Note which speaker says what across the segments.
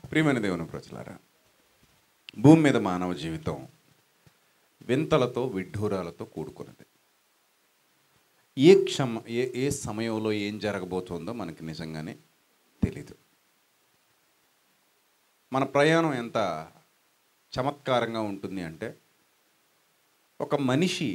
Speaker 1: ప్రియమైన దేవుని ప్రజలారా భూమి మీద మానవ జీవితం వింతలతో విడ్డూరాలతో కూడుకున్నది ఏ క్షమ ఏ ఏ సమయంలో ఏం జరగబోతుందో మనకి నిజంగానే తెలీదు మన ప్రయాణం ఎంత చమత్కారంగా ఉంటుంది అంటే ఒక మనిషి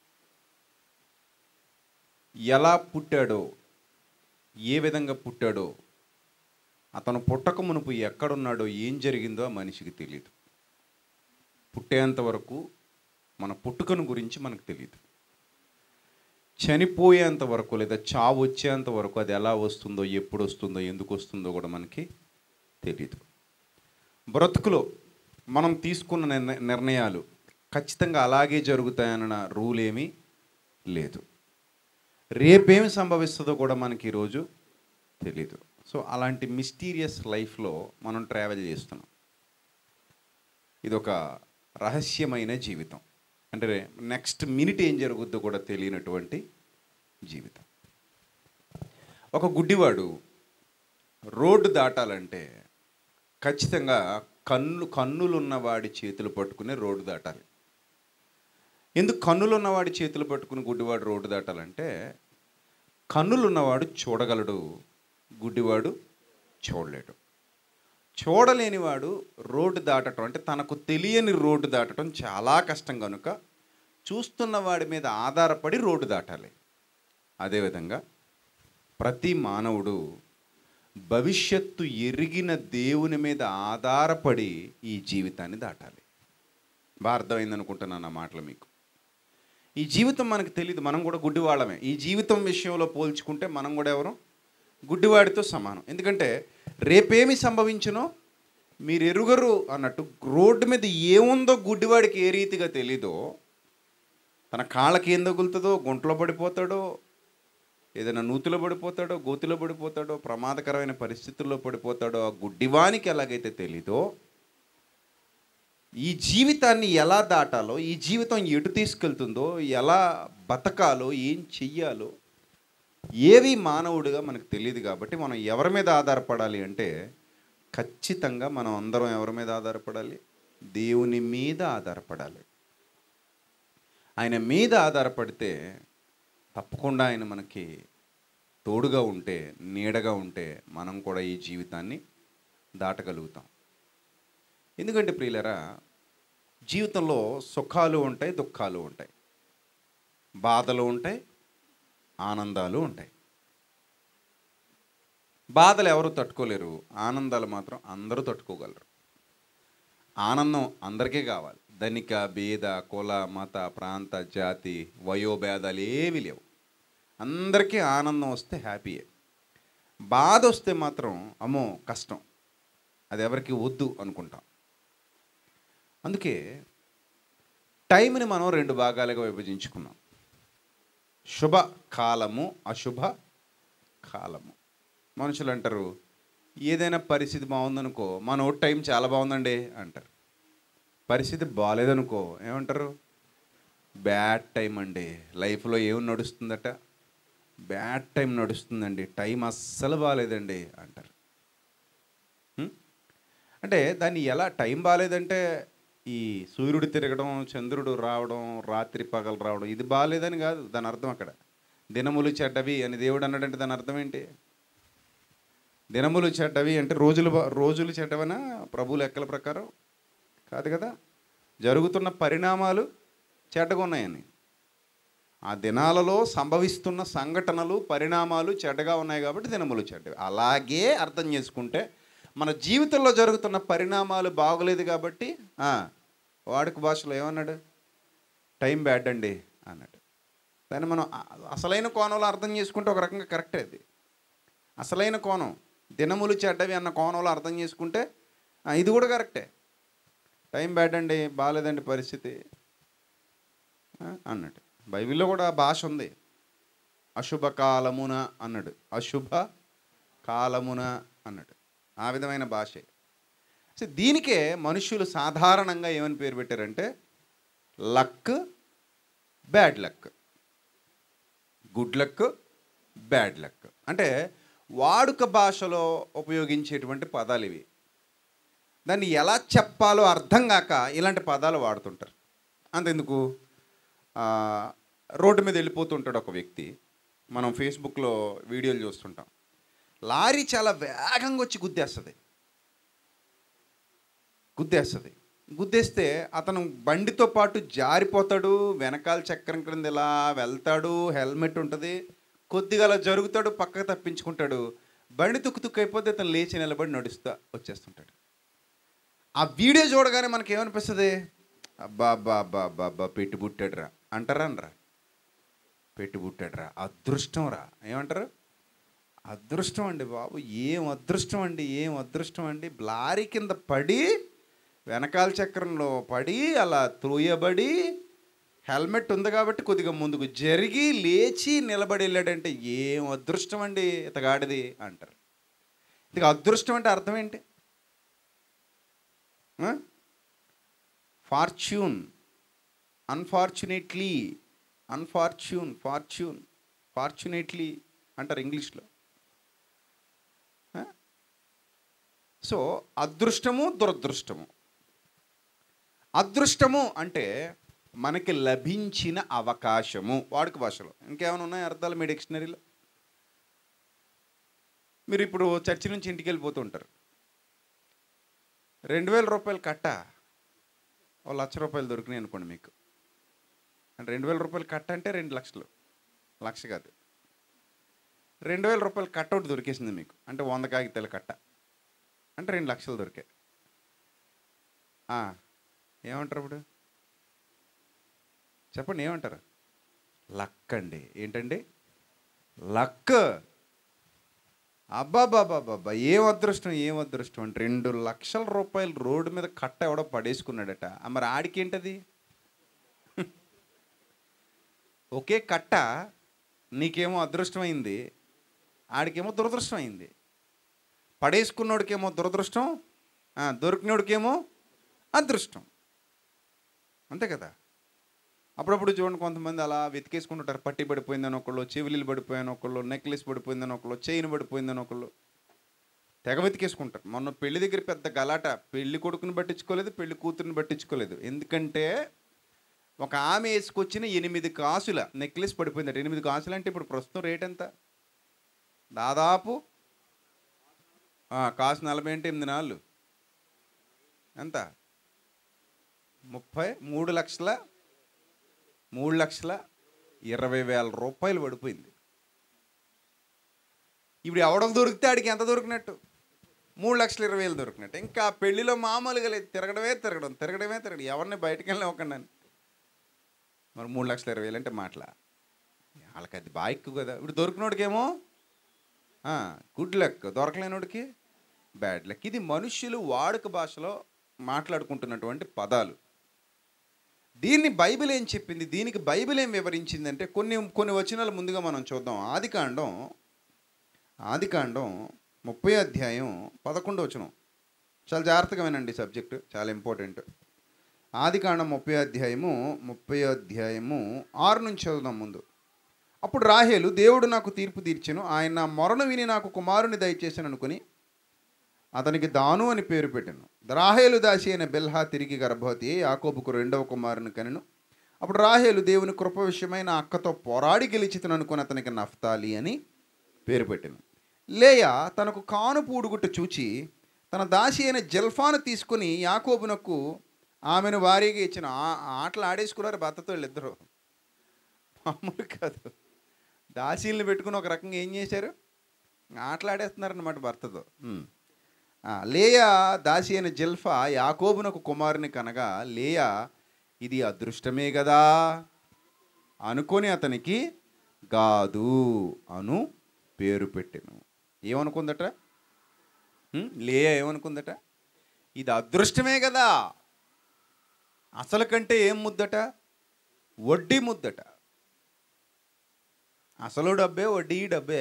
Speaker 1: ఎలా పుట్టాడో ఏ విధంగా పుట్టాడో అతను పుట్టక మునుపు ఎక్కడున్నాడో ఏం జరిగిందో ఆ మనిషికి తెలియదు పుట్టేంత వరకు మన పుట్టుకను గురించి మనకు తెలియదు చనిపోయేంత వరకు లేదా చావు వచ్చేంత వరకు అది ఎలా వస్తుందో ఎప్పుడు వస్తుందో ఎందుకు వస్తుందో కూడా మనకి తెలియదు బ్రతుకులో మనం తీసుకున్న నిర్ణ- నిర్ణయాలు ఖచ్చితంగా అలాగే జరుగుతాయన్న రూల్ ఏమీ లేదు రేపేమి సంభవిస్తుందో కూడా మనకి ఈరోజు తెలీదు సో అలాంటి మిస్టీరియస్ లైఫ్లో మనం ట్రావెల్ చేస్తున్నాం ఇది ఒక రహస్యమైన జీవితం అంటే నెక్స్ట్ మినిట్ ఏం జరుగుద్దో కూడా తెలియనటువంటి జీవితం ఒక గుడ్డివాడు రోడ్డు దాటాలంటే ఖచ్చితంగా కన్ను కన్నులున్న వాడి చేతులు పట్టుకుని రోడ్డు దాటాలి ఎందుకు కన్నులు ఉన్నవాడి చేతులు పట్టుకుని గుడ్డివాడు రోడ్డు దాటాలంటే కన్నులు ఉన్నవాడు చూడగలడు గుడ్డివాడు చూడలేడు చూడలేనివాడు రోడ్డు దాటడం అంటే తనకు తెలియని రోడ్డు దాటడం చాలా కష్టం కనుక చూస్తున్న వాడి మీద ఆధారపడి రోడ్డు దాటాలి అదేవిధంగా ప్రతి మానవుడు భవిష్యత్తు ఎరిగిన దేవుని మీద ఆధారపడి ఈ జీవితాన్ని దాటాలి బాగా అర్థమైంది అనుకుంటున్నాను నా మాటలు మీకు ఈ జీవితం మనకు తెలియదు మనం కూడా గుడ్డివాళ్ళమే ఈ జీవితం విషయంలో పోల్చుకుంటే మనం కూడా ఎవరు గుడ్డివాడితో సమానం ఎందుకంటే రేపేమి సంభవించునో మీరు ఎరుగరు అన్నట్టు రోడ్డు మీద ఏముందో గుడ్డివాడికి ఏ రీతిగా తెలీదో తన కాళ్ళకి ఏం తగులుతుందో గుంటలో పడిపోతాడో ఏదైనా నూతిలో పడిపోతాడో గోతిలో పడిపోతాడో ప్రమాదకరమైన పరిస్థితుల్లో పడిపోతాడో ఆ గుడ్డివానికి ఎలాగైతే తెలీదో ఈ జీవితాన్ని ఎలా దాటాలో ఈ జీవితం ఎటు తీసుకెళ్తుందో ఎలా బతకాలో ఏం చెయ్యాలో ఏవి మానవుడిగా మనకు తెలియదు కాబట్టి మనం ఎవరి మీద ఆధారపడాలి అంటే ఖచ్చితంగా మనం అందరం ఎవరి మీద ఆధారపడాలి దేవుని మీద ఆధారపడాలి ఆయన మీద ఆధారపడితే తప్పకుండా ఆయన మనకి తోడుగా ఉంటే నీడగా ఉంటే మనం కూడా ఈ జీవితాన్ని దాటగలుగుతాం ఎందుకంటే ప్రియులరా జీవితంలో సుఖాలు ఉంటాయి దుఃఖాలు ఉంటాయి బాధలు ఉంటాయి ఆనందాలు ఉంటాయి బాధలు ఎవరు తట్టుకోలేరు ఆనందాలు మాత్రం అందరూ తట్టుకోగలరు ఆనందం అందరికీ కావాలి ధనిక భేద కుల మత ప్రాంత జాతి వయోభేదాలు ఏమీ లేవు అందరికీ ఆనందం వస్తే హ్యాపీయే బాధ వస్తే మాత్రం అమ్మో కష్టం అది ఎవరికి వద్దు అనుకుంటాం అందుకే టైంని మనం రెండు భాగాలుగా విభజించుకున్నాం శుభ కాలము అశుభ కాలము మనుషులు అంటారు ఏదైనా పరిస్థితి బాగుందనుకో మన ఓ టైం చాలా బాగుందండి అంటారు పరిస్థితి బాగాలేదనుకో ఏమంటారు బ్యాడ్ టైం అండి లైఫ్లో ఏం నడుస్తుందట బ్యాడ్ టైం నడుస్తుందండి టైం అస్సలు బాగాలేదండి అంటారు హ్మ్? అంటే దాన్ని ఎలా టైం బాగాలేదంటే ఈ సూర్యుడు తిరగడం చంద్రుడు రావడం రాత్రి పగలు రావడం ఇది బాగాలేదని కాదు దాని అర్థం అక్కడ దినములు చెడ్డవి అని దేవుడు అన్నాడంటే దాని అర్థం ఏంటి దినములు చెడ్డవి అంటే రోజులు బా- రోజులు చెడ్డవనా ప్రభు లెక్కల ప్రకారం కాదు కదా జరుగుతున్న పరిణామాలు చెడ్డగా ఉన్నాయని ఆ దినాలలో సంభవిస్తున్న సంఘటనలు పరిణామాలు చెడ్డగా ఉన్నాయి కాబట్టి దినములు చెడ్డవి అలాగే అర్థం చేసుకుంటే మన జీవితంలో జరుగుతున్న పరిణామాలు బాగోలేదు కాబట్టి ఆ, వాడుక భాషలో ఏమన్నాడు టైం బ్యాడ్ అండి అన్నాడు దాన్ని మనం అ- అసలైన కోణంలో అర్థం చేసుకుంటే ఒక రకంగా కరెక్టే అది అసలైన కోణం దినములు చెడ్డవి అన్న కోణంలో అర్థం చేసుకుంటే ఆ, ఇది కూడా కరెక్టే టైం బ్యాడ్ అండి బాగాలేదండి పరిస్థితి ఆ, అన్నాడు బైబిల్లో కూడా ఆ భాష ఉంది అశుభ కాలమున అన్నాడు అశుభ కాలమున అన్నాడు ఆ విధమైన భాషే సో దీనికే మనుషులు సాధారణంగా ఏమని పేరు పెట్టారంటే luck bad luck good luck bad luck అంటే వాడుక భాషలో ఉపయోగించేటువంటి పదాలు ఇవి దాన్ని ఎలా చెప్పాలో అర్థం కాక ఇలాంటి పదాలు వాడుతుంటారు అంతెందుకు ఆ, రోడ్డు మీద వెళ్ళిపోతుంటాడు ఒక వ్యక్తి మనం ఫేస్బుక్లో వీడియోలు చూస్తుంటాం లారీ చాలా వేగంగా వచ్చి గుద్దేస్తుంది గుద్దేస్తుంది గుద్దేస్తే అతను బండితో పాటు జారిపోతాడు వెనకాల చక్రం క్రింద ఇలా వెళ్తాడు హెల్మెట్ ఉంటుంది కొద్దిగా అలా జరుగుతాడు పక్కకు తప్పించుకుంటాడు బండి తుక్కు తుక్కు అయిపోతే అతను లేచి నిలబడి నడుస్తా వచ్చేస్తుంటాడు ఆ వీడియో చూడగానే మనకి ఏమనిపిస్తుంది అబ్బా అబ్బా అబ్బా అబ్బా అబ్బా పెట్టి పుట్టాడురా అంటారా అనరా పెట్టి పుట్టాడురా అదృష్టం రా ఏమంటారు అదృష్టం అండి బాబు ఏం అదృష్టం అండి ఏం అదృష్టం అండి లారీ కింద పడి వెనకాల చక్రంలో పడి అలా త్రోయబడి హెల్మెట్ ఉంది కాబట్టి కొద్దిగా ముందుకు జరిగి లేచి నిలబడి వెళ్ళాడంటే ఏం అదృష్టం అండి ఇతగాడిది అంటారు ఇది అదృష్టం అంటే అర్థం ఏంటి fortune unfortunately unfortune fortune fortunately అంటారు ఇంగ్లీష్లో సో అదృష్టము దురదృష్టము అదృష్టము అంటే మనకి లభించిన అవకాశము వాడుక భాషలో ఇంకేమైనా ఉన్నాయి అర్థాలు మీ డిక్షనరీలో మీరు ఇప్పుడు చర్చి నుంచి ఇంటికి వెళ్ళిపోతూ ఉంటారు రెండు వేల రూపాయలు కట్ట ఓ లక్ష రూపాయలు దొరికినాయి అనుకోండి మీకు అంటే రెండు వేల రూపాయలు కట్ట అంటే రెండు లక్షలు లక్ష కాదు రెండు వేల రూపాయలు కట్ట ఒకటి దొరికేసింది మీకు అంటే వంద కాగితాల కట్ట అంటే రెండు లక్షలు దొరికాయి ఆ, ఏమంటారు ఇప్పుడు చెప్పండి ఏమంటారు లక్ అండి ఏంటండి లక్ అబ్బాబాబాబాబా ఏం అదృష్టం ఏం అదృష్టం అంటే రెండు లక్షల రూపాయలు రోడ్డు మీద కట్ట ఎవడో పడేసుకున్నాడట ఆ, మరి ఆడికి ఏంటది ఒకే కట్ట నీకేమో అదృష్టం అయింది ఆడికేమో దురదృష్టం అయింది పడేసుకున్నోడికేమో దురదృష్టం ఆ, దొరికినోడికేమో అదృష్టం అంతే కదా అప్పుడప్పుడు చూడండి కొంతమంది అలా వెతికేసుకుంటుంటారు పట్టి పడిపోయిందని ఒకళ్ళు చెవిలీలు పడిపోయాను ఒకళ్ళు నెక్లెస్ పడిపోయిందని ఒకళ్ళు చైన్ పడిపోయిందని ఒకళ్ళు తెగ వెతికేసుకుంటారు మొన్న పెళ్లి దగ్గర పెద్ద గలాట పెళ్లి కొడుకుని పట్టించుకోలేదు పెళ్లి కూతురిని పట్టించుకోలేదు ఎందుకంటే ఒక ఆమె వేసుకొచ్చిన ఎనిమిది కాసుల నెక్లెస్ పడిపోయిందట ఎనిమిది కాసులు అంటే ఇప్పుడు ప్రస్తుతం రేట్ ఎంత దాదాపు ఆ, కాసు నలభై అంటే ఎనిమిది నాళ్ళు ఎంత ముప్పై మూడు లక్షల మూడు లక్షల ఇరవై వేల రూపాయలు పడిపోయింది ఇప్పుడు ఎవడకు దొరికితే ఆడికి ఎంత దొరికినట్టు మూడు లక్షల ఇరవై వేలు దొరికినట్టు ఇంకా పెళ్లిలో మామూలుగా లేదు తిరగడమే తిరగడం తిరగడమే తిరగడం ఎవరిని బయటకు వెళ్ళి ఒకండి మరి మూడు లక్షల ఇరవై వేలు అంటే మాటల వాళ్ళకి అది బాగా ఎక్కువ కదా ఇప్పుడు దొరికినోడికేమో గుడ్ లక్ దొరకలేనోడికి బ్యాడ్ లక్ ఇది మనుష్యులు వాడుక భాషలో మాట్లాడుకుంటున్నటువంటి పదాలు దీన్ని బైబిల్ ఏం చెప్పింది దీనికి బైబిల్ ఏం వివరించిందంటే కొన్ని కొన్ని వచనాలు ముందుగా మనం చూద్దాం ఆదికాండం ఆదికాండం ముప్పై అధ్యాయం పదకొండు వచనం చాలా జాగ్రత్తగా వినండి సబ్జెక్టు చాలా ఇంపార్టెంట్ ఆదికాండం ముప్పై అధ్యాయము ముప్పై అధ్యాయము ఆరు నుంచి చదువుదాం ముందు అప్పుడు రాహేలు దేవుడు నాకు తీర్పు తీర్చెను ఆయన నా మొరను విని నాకు కుమారుని దయచేసాను అనుకుని అతనికి దాను అని పేరు పెట్టాను రాహేలు దాసి అయిన బెల్హా తిరిగి గర్భవతి అయి యాకోబుకు రెండవ కుమారుని కనెను అప్పుడు రాహేలు దేవుని కృప విషయమైన అక్కతో పోరాడి గెలిచితను అనుకుని అతనికి నఫ్తాలి అని పేరు పెట్టాను లేయా తనకు కాను పూడుగుట్ట చూచి తన దాసి అయిన జల్ఫాను తీసుకుని యాకోబునకు ఆమెను వారీగా ఇచ్చిన ఆ- ఆ ఆటలు ఆడేసుకున్నారు భర్తతో వీళ్ళిద్దరూ మామూలు కాదు దాసీల్ని పెట్టుకుని ఒక రకంగా ఏం చేశారు ఆటలాడేస్తున్నారన్నమాట భర్తతో ఉమ్. ఆ, లేయా దాసి అయిన జిల్ఫా యాకోబునకు కుమారుని కనగా లేయా ఇది అదృష్టమే కదా అనుకొని అతనికి గాదు అను పేరు పెట్టెను ఏమనుకుందట ఉమ్, లేయా ఏమనుకుందట ఇది అదృష్టమే కదా అసలు కంటే ఏం ముద్దట వడ్డీ ముద్దట అసలు డబ్బే వడ్డీ డబ్బే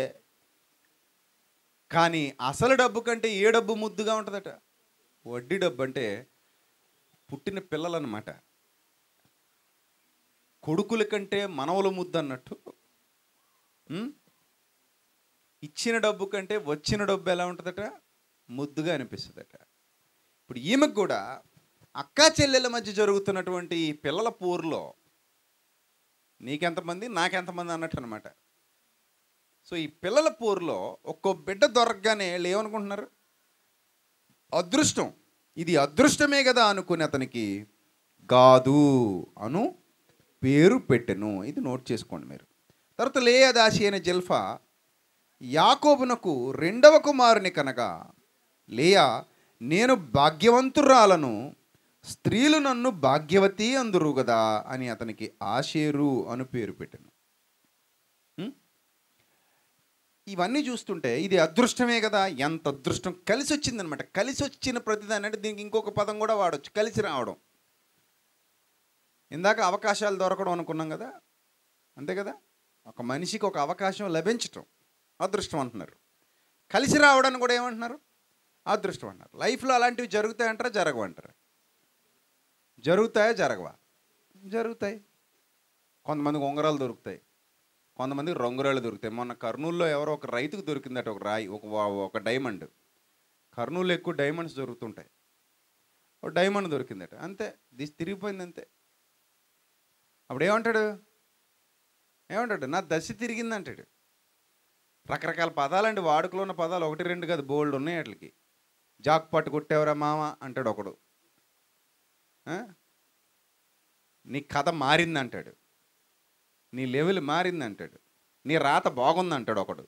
Speaker 1: కానీ అసలు డబ్బు కంటే ఏ డబ్బు ముద్దుగా ఉంటుందట వడ్డీ డబ్బు అంటే పుట్టిన పిల్లలన్నమాట కొడుకుల కంటే మనవల ముద్దు అన్నట్టు ఉం? ఇచ్చిన డబ్బు కంటే వచ్చిన డబ్బు ఎలా ఉంటుందట ముద్దుగా అనిపిస్తుందట ఇప్పుడు ఈమెకు కూడా అక్కా చెల్లెల మధ్య జరుగుతున్నటువంటి ఈ పిల్లల పోరులో నీకెంతమంది నాకెంతమంది అన్నట్టు అనమాట సో ఈ పిల్లల పోరులో ఒక్కో బిడ్డ దొరకగానే వీళ్ళు ఏమనుకుంటున్నారు అదృష్టం ఇది అదృష్టమే కదా అనుకుని అతనికి గాదు అను పేరు పెట్టెను ఇది నోట్ చేసుకోండి మీరు తర్వాత లేయా దాసి అయిన జల్ఫా యాకోబునకు రెండవ కుమారుని కనగా లేయా నేను భాగ్యవంతురాలను స్త్రీలు నన్ను భాగ్యవతి అందురు కదా అని అతనికి ఆషేరు అను పేరు పెట్టాను ఇవన్నీ చూస్తుంటే ఇది అదృష్టమే కదా ఎంత అదృష్టం కలిసి వచ్చిందనమాట కలిసి వచ్చిన ప్రతిదాని అంటే దీనికి ఇంకొక పదం కూడా వాడచ్చు కలిసి రావడం ఇందాక అవకాశాలు దొరకడం అనుకున్నాం కదా అంతే కదా ఒక మనిషికి ఒక అవకాశం లభించటం అదృష్టం అంటున్నారు కలిసి రావడానికి కూడా ఏమంటున్నారు అదృష్టం అంటున్నారు లైఫ్లో అలాంటివి జరుగుతాయంటారా జరగవంటారా జరుగుతాయా జరగవా జరుగుతాయి కొంతమందికి ఉంగరాలు దొరుకుతాయి కొంతమందికి రంగురాళ్ళు దొరుకుతాయి మొన్న కర్నూలులో ఎవరో ఒక రైతుకు దొరికిందట ఒక రాయి ఒక వా- ఒక డైమండ్ కర్నూలులో ఎక్కువ డైమండ్స్ దొరుకుతుంటాయి ఒక డైమండ్ దొరికిందట అంతే దిస్ తిరిగిపోయింది అంతే అప్పుడు ఏమంటాడు ఏమంటాడు నా దశ తిరిగింది అంటాడు రకరకాల పదాలండి వాడుకలో ఉన్న పదాలు ఒకటి రెండు కాదు బోల్డ్ ఉన్నాయి వాటికి జాక్ పట్టు కొట్టేవరా మామ అంటాడు ఒకడు ఆ? నీ కథ మారింది అంటాడు నీ లెవెల్ మారింది అంటాడు నీ రాత బాగుంది అంటాడు ఒకడు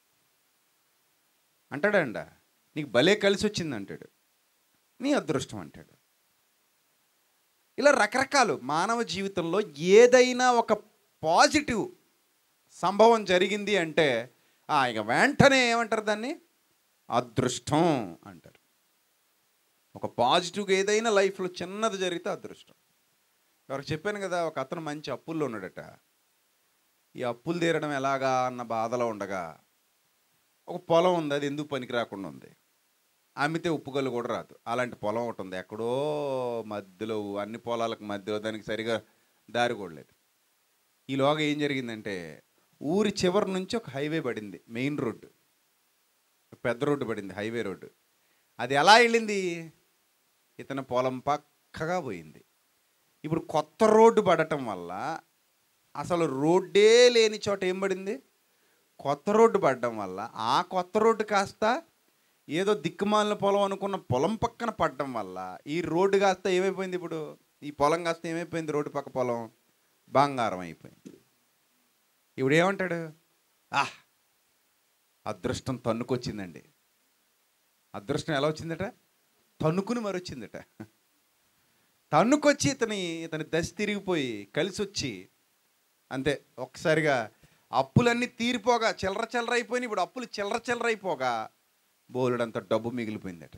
Speaker 1: అంటాడండ నీకు భలే కలిసి వచ్చింది అంటాడు నీ అదృష్టం అంటాడు ఇలా రకరకాలు మానవ జీవితంలో ఏదైనా ఒక పాజిటివ్ సంభవం జరిగింది అంటే ఆ, ఇక వెంటనే ఏమంటారు దాన్ని అదృష్టం అంటారు ఒక పాజిటివ్గా ఏదైనా లైఫ్లో చిన్నది జరిగితే అదృష్టం ఎవరికి చెప్పాను కదా ఒక అతను మంచి అప్పుల్లో ఉన్నాడట ఈ అప్పులు తీరడం ఎలాగా అన్న బాధలో ఉండగా ఒక పొలం ఉంది అది ఎందుకు పనికి రాకుండా ఉంది అమ్మితే ఉప్పుగల్లు కూడా రాదు అలాంటి పొలం ఒకటి ఉంది ఎక్కడో మధ్యలో అన్ని పొలాలకు మధ్యలో దానికి సరిగా దారి కూడా లేదు ఈలోగా ఏం జరిగిందంటే ఊరి చివరి నుంచి ఒక హైవే పడింది మెయిన్ రోడ్డు పెద్ద రోడ్డు పడింది హైవే రోడ్డు అది ఎలా వెళ్ళింది ఇతని పొలం పక్కగా పోయింది ఇప్పుడు కొత్త రోడ్డు పడటం వల్ల అసలు రోడ్డే లేని చోట ఏం పడింది కొత్త రోడ్డు పడడం వల్ల ఆ కొత్త రోడ్డు కాస్త ఏదో దిక్కుమాలిన పొలం అనుకున్న పొలం పక్కన పడడం వల్ల ఈ రోడ్డు కాస్త ఏమైపోయింది ఇప్పుడు ఈ పొలం కాస్త ఏమైపోయింది రోడ్డు పక్క పొలం బంగారం అయిపోయింది ఇప్పుడు ఏమంటాడు ఆహ్ అదృష్టం తన్నుకొచ్చిందండి అదృష్టం ఎలా వచ్చిందట తన్నుకుని మరి వచ్చిందట తన్నుకొచ్చి ఇతని ఇతని దశ తిరిగిపోయి కలిసి వచ్చి అంతే ఒక్కసారిగా అప్పులన్నీ తీరిపోగా చిల్లర చిల్లర అయిపోయినాయి ఇప్పుడు అప్పులు చిల్లర చిల్లర అయిపోగా బోలుడంత డబ్బు మిగిలిపోయిందట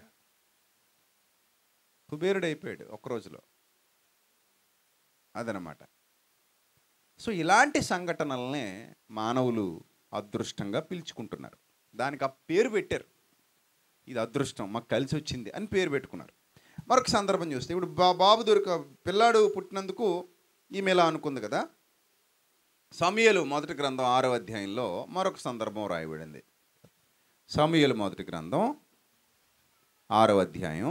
Speaker 1: కుబేరుడు అయిపోయాడు ఒక్క రోజులో అదనమాట సో ఇలాంటి సంఘటనలనే మానవులు అదృష్టంగా పిలుచుకుంటున్నారు దానికి ఆ పేరు పెట్టారు ఇది అదృష్టం మాకు కలిసి వచ్చింది అని పేరు పెట్టుకున్నారు మరొక సందర్భం చూస్తే ఇప్పుడు బా బాబు దొరిక పిల్లాడు పుట్టినందుకు ఈమె ఇలా అనుకుంది కదా సమయలు మొదటి గ్రంథం ఆరో అధ్యాయంలో మరొక సందర్భం రాయబడింది సమయలు మొదటి గ్రంథం ఆరో అధ్యాయం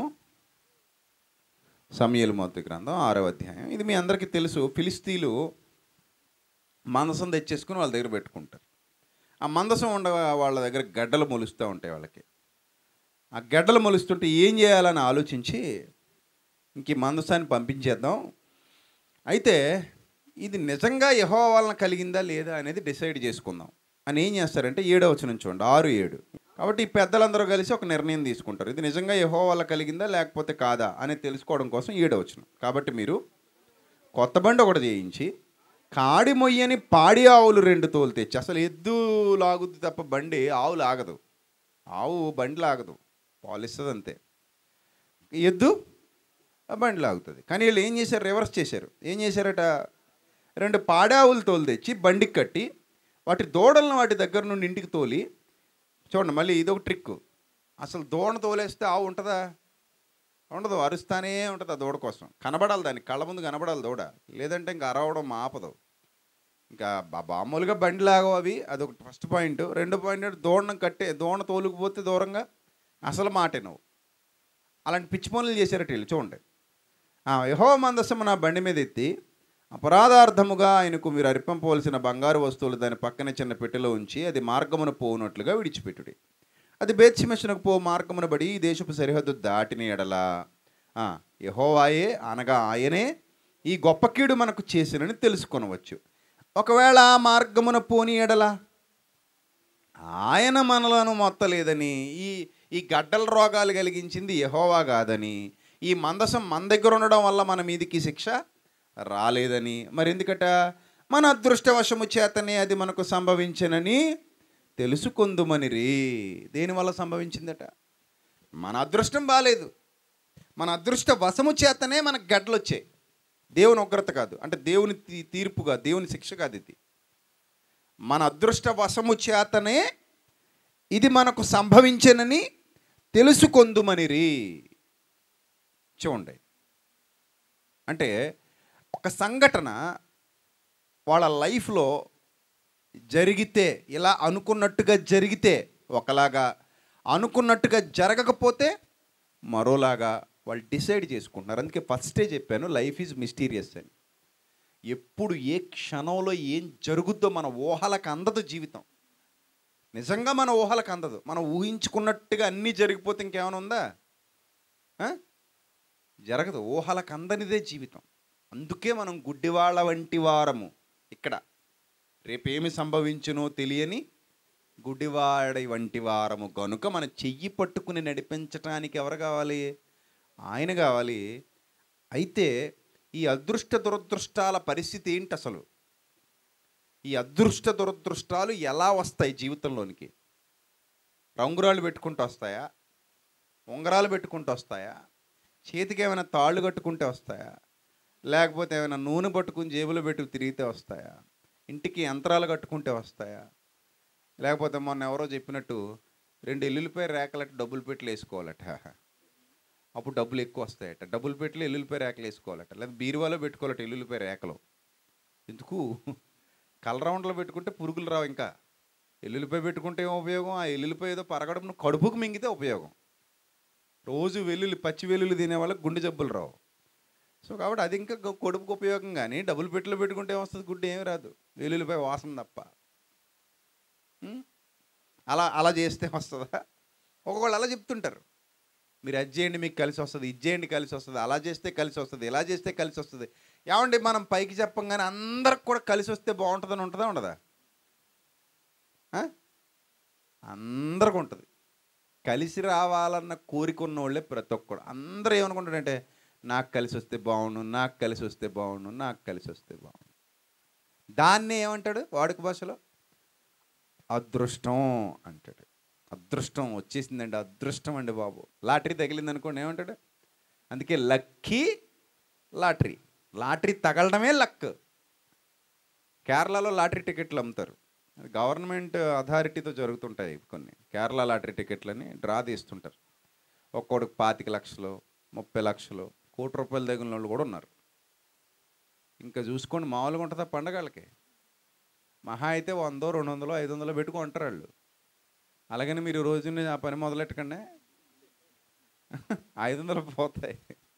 Speaker 1: సమయలు మొదటి గ్రంథం ఆరో అధ్యాయం ఇది మీ అందరికీ తెలుసు ఫిలిస్తీన్లు మందసం తెచ్చేసుకుని వాళ్ళ దగ్గర పెట్టుకుంటారు ఆ మందసం ఉండ వాళ్ళ దగ్గర గడ్డలు మొలుస్తూ ఉంటాయి వాళ్ళకి ఆ గడ్డలు మొలుస్తుంటే ఏం చేయాలని ఆలోచించి ఇంక ఈ మందసాన్ని పంపించేద్దాం అయితే ఇది నిజంగా యహో వలన కలిగిందా లేదా అనేది డిసైడ్ చేసుకుందాం అని ఏం చేస్తారంటే ఏడో వచ్చిన చూడండి ఆరు ఏడు కాబట్టి ఈ పెద్దలందరూ కలిసి ఒక నిర్ణయం తీసుకుంటారు ఇది నిజంగా యహో వల్ల కలిగిందా లేకపోతే కాదా అనేది తెలుసుకోవడం కోసం ఏడో వచ్చిన కాబట్టి మీరు కొత్త బండి ఒకటి చేయించి కాడి మొయ్యని పాడి ఆవులు రెండు తోలు తెచ్చి అసలు ఎద్దు లాగుద్ది తప్ప బండి ఆవు లాగదు ఆవు బండి లాగదు పాలిస్తుంది అంతే ఎద్దు ఆ బండి లాగుతుంది కానీ వీళ్ళు ఏం చేశారు రివర్స్ చేశారు ఏం చేశారట రెండు పాడావులు తోలు తెచ్చి బండికి కట్టి వాటి దూడలను వాటి దగ్గర నుండి ఇంటికి తోలి చూడండి మళ్ళీ ఇదొక ట్రిక్ అసలు దూడను తోలేస్తే ఆవు ఉంటుందా ఉండదు అరుస్తానే ఉంటుంది ఆ దూడ కోసం కనబడాలి దానికి కళ్ళ ముందు కనబడాలి దూడ లేదంటే ఇంకా అరవడం ఆపదు ఇంకా బా- మామూలుగా బండి లాగవు అవి అదొక ఫస్ట్ పాయింట్ రెండు పాయింట్ దూడను కట్టే దూడ తోలుకుపోతే దూరంగా అసలు మాట నువ్వు అలాంటి పిచ్చి పనులు చేశారట వీళ్ళు చూడండి యహో మందస్సము నా బండి మీద ఎత్తి అపరాధార్థముగా ఆయనకు మీరు అర్పింపవలసిన బంగారు వస్తువులు దాని పక్కన చిన్న పెట్టెలో ఉంచి అది మార్గమున పోనట్లుగా విడిచిపెట్టుడి అది బేత్సిమెషనకు పో మార్గమున బడి ఈ దేశపు సరిహద్దు దాటిన ఎడల ఆ, యెహోవాయే అనగా ఆయనే ఈ గొప్ప కీడు మనకు చేసినని తెలుసుకొనవచ్చు ఒకవేళ ఆ మార్గమున పోని ఎడల ఆయన మనలను మొత్తలేదని ఈ ఈ గడ్డల రోగాలు కలిగించింది యెహోవా కాదని ఈ మందసం మన దగ్గర ఉండడం వల్ల మన మీదికి శిక్ష రాలేదని మరి ఎందుకట మన అదృష్టవశము చేతనే అది మనకు సంభవించనని తెలుసుకుందుమని రే దేనివల్ల సంభవించిందట మన అదృష్టం బాలేదు మన అదృష్ట వశము చేతనే మనకు గడ్డలు వచ్చాయి దేవుని ఉగ్రత కాదు అంటే దేవుని తీ- తీర్పుగా దేవుని శిక్ష కాదు ఇది మన అదృష్ట వశము చేతనే ఇది మనకు సంభవించనని తెలుసుకొందుమనిరి చూడండి అంటే ఒక సంఘటన వాళ్ళ లైఫ్లో జరిగితే ఇలా అనుకున్నట్టుగా జరిగితే ఒకలాగా అనుకున్నట్టుగా జరగకపోతే మరోలాగా వాళ్ళు డిసైడ్ చేసుకుంటున్నారు అందుకే ఫస్టే చెప్పాను లైఫ్ ఈజ్ మిస్టీరియస్ అని ఎప్పుడు ఏ క్షణంలో ఏం జరుగుద్దో మన ఊహలకు అందదు జీవితం నిజంగా మన ఊహలకు అందదు మనం ఊహించుకున్నట్టుగా అన్నీ జరిగిపోతే ఇంకేమైనా ఉందా ఆ? జరగదు ఊహలకు అందనిదే జీవితం అందుకే మనం గుడ్డివాళ్ళ వంటి వారము ఇక్కడ రేపేమి సంభవించునో తెలియని గుడ్డివాడి వంటి వారము కనుక మన చెయ్యి పట్టుకుని నడిపించటానికి ఎవరు కావాలి ఆయన కావాలి అయితే ఈ అదృష్ట దురదృష్టాల పరిస్థితి ఏంటి అసలు ఈ అదృష్ట దురదృష్టాలు ఎలా వస్తాయి జీవితంలోనికి రంగురాళ్ళు పెట్టుకుంటూ వస్తాయా ఉంగరాలు పెట్టుకుంటూ వస్తాయా చేతికి ఏమైనా తాళ్ళు కట్టుకుంటే వస్తాయా లేకపోతే ఏమైనా నూనె పట్టుకుని జేబులో పెట్టుకు తిరిగితే వస్తాయా ఇంటికి యంత్రాలు కట్టుకుంటే వస్తాయా లేకపోతే మొన్న ఎవరో చెప్పినట్టు రెండు ఎల్లుల్లిపాయ రేకలట డబ్బులు పెట్టి వేసుకోవాలట అప్పుడు డబ్బులు ఎక్కువ వస్తాయట డబ్బులు పెట్టి ఎల్లుల్లిపాయ రేకలు వేసుకోవాలట లేదా బీరువాలో పెట్టుకోవాలట ఎల్లుల్లిపాయ రేకలు ఎందుకు కలరౌండ్లో పెట్టుకుంటే పురుగులు రావు ఇంకా ఎల్లుల్లిపాయ పెట్టుకుంటే ఏం ఉపయోగం ఆ ఎల్లుల్లిపాయ ఏదో పరగడుపును కడుపుకు మింగితే ఉపయోగం రోజు వెల్లుల్లి పచ్చి వెల్లుల్లి తినే వాళ్ళకి గుండె జబ్బులు రావు సో కాబట్టి అది ఇంకా గొ- కొడుపుకు ఉపయోగం కానీ డబ్బులు పెట్టిలో పెట్టుకుంటే ఏమొస్తుంది గుడ్డు ఏమి రాదు వెల్లుల్లిపాయ వాసన తప్ప ఉం? అలా అలా చేస్తే వస్తుందా ఒక్కొక్కళ్ళు అలా చెప్తుంటారు మీరు అది చేయండి మీకు కలిసి వస్తుంది ఇది చేయండి కలిసి వస్తుంది అలా చేస్తే కలిసి వస్తుంది ఇలా చేస్తే కలిసి వస్తుంది ఏమండి మనం పైకి చెప్పంగానే అందరికి కూడా కలిసి వస్తే బాగుంటుందని ఉంటుందా ఉండదా ఆ? అందరికి ఉంటుంది కలిసి రావాలన్న కోరిక ఉన్న వాళ్ళే ప్రతి ఒక్కడు అందరూ ఏమనుకుంటారంటే నాకు కలిసి వస్తే బాగుండు నాకు కలిసి వస్తే బాగుండు నాకు కలిసి వస్తే బాగుండు దాన్ని ఏమంటాడు వాడుక భాషలో అదృష్టం అంటాడు అదృష్టం వచ్చేసిందండి అదృష్టం అండి బాబు లాటరీ తగిలింది అనుకోండి ఏమంటాడు అందుకే లక్కీ లాటరీ లాటరీ తగలడమే లక్ కేరళలో లాటరీ టికెట్లు అమ్ముతారు అది గవర్నమెంట్ అథారిటీతో జరుగుతుంటాయి కొన్ని కేరళ లాటరీ టికెట్లని డ్రా తీస్తుంటారు ఒక్కొక్కడికి పాతిక లక్షలు ముప్పై లక్షలు కోటి రూపాయలు తగిలిన వాళ్ళు కూడా ఉన్నారు ఇంకా చూసుకోండి మామూలుగా ఉంటుందా పండగలకి మహా అయితే వందో రెండు వందలు ఐదు వందలు పెట్టుకుంటారు వాళ్ళు అలాగని మీరు రోజుని ఆ పని మొదలెట్టకండి ఐదు వందలు పోతాయి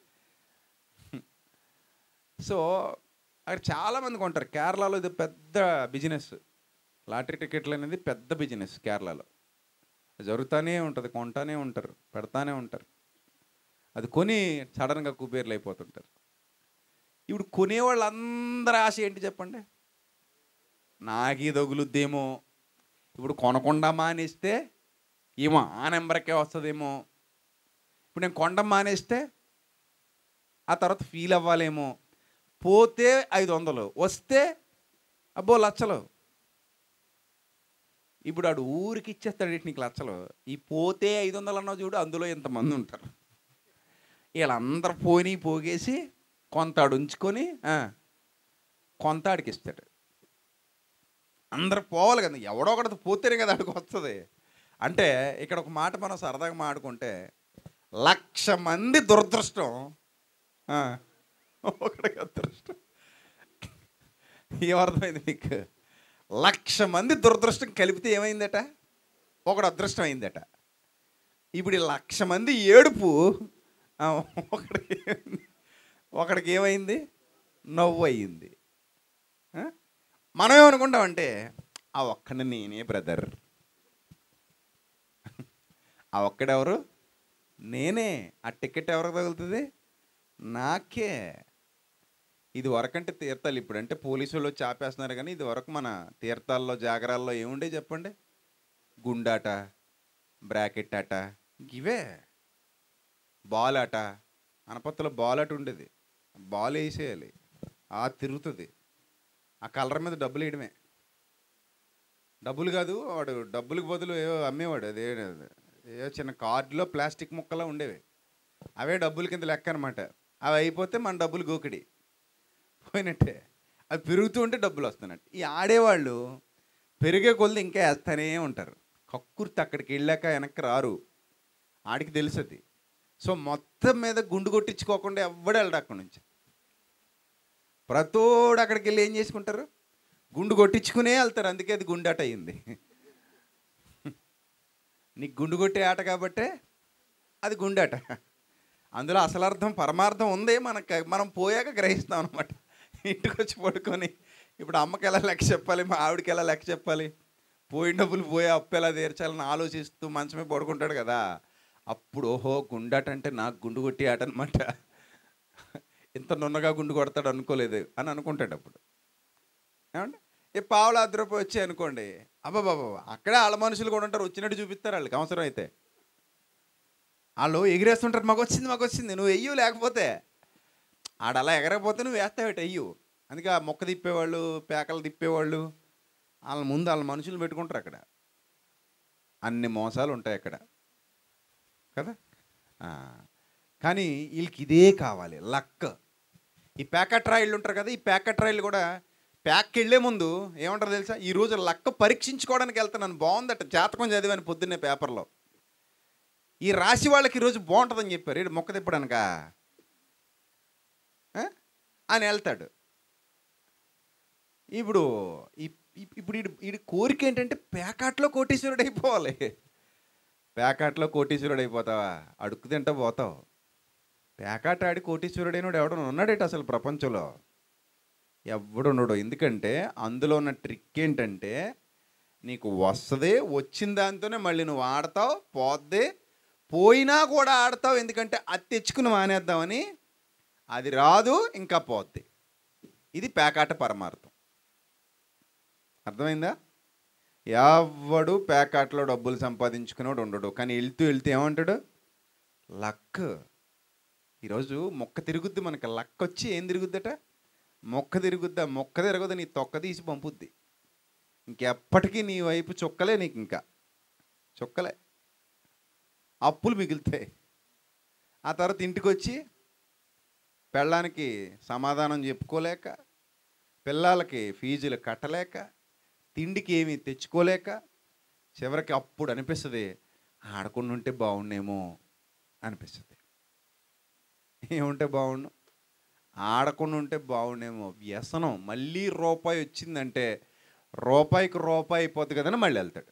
Speaker 1: సో అక్కడ చాలామంది కొంటారు కేరళలో ఇది పెద్ద బిజినెస్ లాటరీ టికెట్లు అనేది పెద్ద బిజినెస్ కేరళలో జరుగుతూనే ఉంటుంది కొంటానే ఉంటారు పెడతానే ఉంటారు అది కొని సడన్గా కుబేర్లు అయిపోతుంటారు ఇప్పుడు కొనేవాళ్ళందరి ఆశ ఏంటి చెప్పండి నాకీ తగులుద్దేమో ఇప్పుడు కొనకుండా మానేస్తే ఏమో ఆ నెంబర్కే వస్తుందేమో ఇప్పుడు నేను కొండం మానేస్తే ఆ తర్వాత ఫీల్ అవ్వాలేమో పోతే ఐదు వందలు వస్తే అబ్బో లచ్చలు ఇప్పుడు ఆడు ఊరికి ఇచ్చేస్తాడు ఏంటి నీకు లచ్చలు ఈ పోతే ఐదు వందలు అన్నావు చూడు అందులో ఇంతమంది ఉంటారు వీళ్ళందరూ పోని పోగేసి కొంత ఆడు ఉంచుకొని ఆ, కొంత ఆడికి ఇస్తాడు అందరు పోవాలి కదా ఎవడో ఒకటి పోతేనే కదా ఆడికి వస్తుంది అంటే ఇక్కడ ఒక మాట మనం సరదాగా మాడుకుంటే లక్ష మంది దురదృష్టం ఆ, ఒకడికి అదృష్టం ఏమర్థమైంది మీకు లక్ష మంది దురదృష్టం కలిపితే ఏమైందట ఒకడు అదృష్టం అయిందట ఇప్పుడు ఈ లక్ష మంది ఏడుపు ఆ, ఒకడికి ఒకడికి ఏమైంది నవ్వు అయ్యింది ఆ? మనం ఏమనుకుంటామంటే ఆ ఒక్కడిని నేనే బ్రదర్ ఆ ఒక్కడెవరు నేనే ఆ టికెట్ ఎవరికి తగులుతుంది నాకే ఇది వరకంటే తీర్థాలు ఇప్పుడు అంటే పోలీసులు వచ్చి ఆపేస్తున్నారు కానీ ఇది వరకు మన తీర్థాల్లో జాగరాల్లో ఏముండే చెప్పండి గుండాట బ్రాకెట్ ఆట ఇవే బాల్ ఆట అనపత్తులో బాల్ ఆట ఉండేది బాల్ వేసేయాలి ఆ తిరుగుతుంది ఆ కలర్ మీద డబ్బులు వేయడమే డబ్బులు కాదు వాడు డబ్బులకు బదులు ఏవో అమ్మేవాడు అదే ఏవో చిన్న కార్డులో ప్లాస్టిక్ ముక్కలా ఉండేవి అవే డబ్బుల కింద లెక్క అనమాట అవి అయిపోతే మన డబ్బులు గోకిడి పోయినట్టే అవి పెరుగుతూ ఉంటే డబ్బులు వస్తున్నట్టు ఈ ఆడేవాళ్ళు పెరిగే కొలది ఇంకా వేస్తూనే ఉంటారు కక్కుర్తి అక్కడికి వెళ్ళాక వెనక్కి రారు ఆడికి తెలుసది సో మొత్తం మీద గుండు కొట్టించుకోకుండా ఎవ్వడు వెళ్ళడు అక్కడి నుంచి ప్రతోడు అక్కడికి వెళ్ళి ఏం చేసుకుంటారు గుండు కొట్టించుకునే వెళ్తారు అందుకే అది గుండాట అయింది నీకు గుండు కొట్టే ఆట కాబట్టే అది గుండాట అందులో అసలు అర్థం పరమార్థం ఉంది మనకు మనం పోయాక గ్రహిస్తాం అనమాట ఇంటికి వచ్చి పడుకొని ఇప్పుడు అమ్మకి ఎలా లెక్క చెప్పాలి మా ఆవిడకి ఎలా లెక్క చెప్పాలి పోయిన డబ్బులు పోయి అప్పు ఎలా తీర్చాలని ఆలోచిస్తూ మంచమే పడుకుంటాడు కదా అప్పుడు ఓహో గుండాట అంటే నాకు గుండు కొట్టి ఆట అనమాట ఇంత నున్నగా గుండు కొడతాడు అనుకోలేదు అని అనుకుంటాడు అప్పుడు ఏమండి ఏ పావుల అర్ధ రూపాయి వచ్చాయి అనుకోండి అబ్బాబాబా అక్కడే వాళ్ళ మనుషులు కూడా ఉంటారు వచ్చినట్టు చూపిస్తారు వాళ్ళకి అవసరం అయితే వాళ్ళు ఎగిరేస్తుంటారు మాకు వచ్చింది మాకు వచ్చింది నువ్వు వెయ్యు లేకపోతే ఆడ అలా ఎగరకపోతే నువ్వు వేస్తావేట వెయ్యు అందుకే ఆ మొక్క తిప్పేవాళ్ళు పేకలు తిప్పేవాళ్ళు వాళ్ళ ముందు వాళ్ళ మనుషులు పెట్టుకుంటారు అక్కడ అన్ని మోసాలు ఉంటాయి అక్కడ కదా ఆ, కానీ వీళ్ళకి ఇదే కావాలి లక్ ఈ ప్యాకెట్ రాయిళ్ళు ఉంటారు కదా ఈ ప్యాకెట్ రాయిళ్ళు కూడా ప్యాక్కి వెళ్ళే ముందు ఏమంటారు తెలుసా ఈ రోజు లక్క పరీక్షించుకోవడానికి వెళ్తున్నాను బాగుందట జాతకం చదివాను పొద్దున్నే పేపర్లో ఈ రాశి వాళ్ళకి ఈరోజు బాగుంటుందని చెప్పారు ఈడు మొక్క తిప్పడానిక అని వెళ్తాడు ఇప్పుడు ఈ- ఈ- ఇప్పుడు ఈడు ఈడి కోరిక ఏంటంటే ప్యాకాట్లో కోటీశ్వరుడు అయిపోవాలి ప్యాకాట్లో కోటీశ్వరుడు అయిపోతావా అడుక్కు తింటా పోతావు ప్యాకాట ఆడి కోటీశ్వరుడైనడు ఎవడో ఉన్నాడేట అసలు ప్రపంచంలో ఎవడున్నాడు ఎందుకంటే అందులో ఉన్న ట్రిక్ ఏంటంటే నీకు వస్తుంది వచ్చిన దాంతోనే మళ్ళీ నువ్వు ఆడతావు పోద్ది పోయినా కూడా ఆడతావు ఎందుకంటే అది తెచ్చుకుని మానేద్దామని అది రాదు ఇంకా పోద్ది ఇది పేకాట పరమార్థం అర్థమైందా ఎవడు పేకాటలో డబ్బులు సంపాదించుకునేవాడు ఉండడు కానీ వెళ్తూ వెళ్తూ ఏమంటాడు లక్ ఈరోజు మొక్క తిరుగుద్ది మనకి లక్ వచ్చి ఏం తిరుగుద్దట మొక్క తిరుగుద్దా మొక్క తిరగదు నీ తొక్క తీసి పంపుద్ది ఇంకెప్పటికీ నీ వైపు చుక్కలే నీకు ఇంకా చుక్కలే అప్పులు మిగులుతాయి ఆ తర్వాత ఇంటికి వచ్చి పెళ్ళానికి సమాధానం చెప్పుకోలేక పిల్లలకి ఫీజులు కట్టలేక తిండికి ఏమీ తెచ్చుకోలేక చివరికి అప్పుడు అనిపిస్తుంది ఆడకుండా ఉంటే బాగుండేమో అనిపిస్తుంది ఏముంటే బాగుండు ఆడకుండా ఉంటే బాగుండేమో వ్యసనం మళ్ళీ రూపాయి వచ్చిందంటే రూపాయికి రూపాయి అయిపోతుంది కదని మళ్ళీ వెళ్తాడు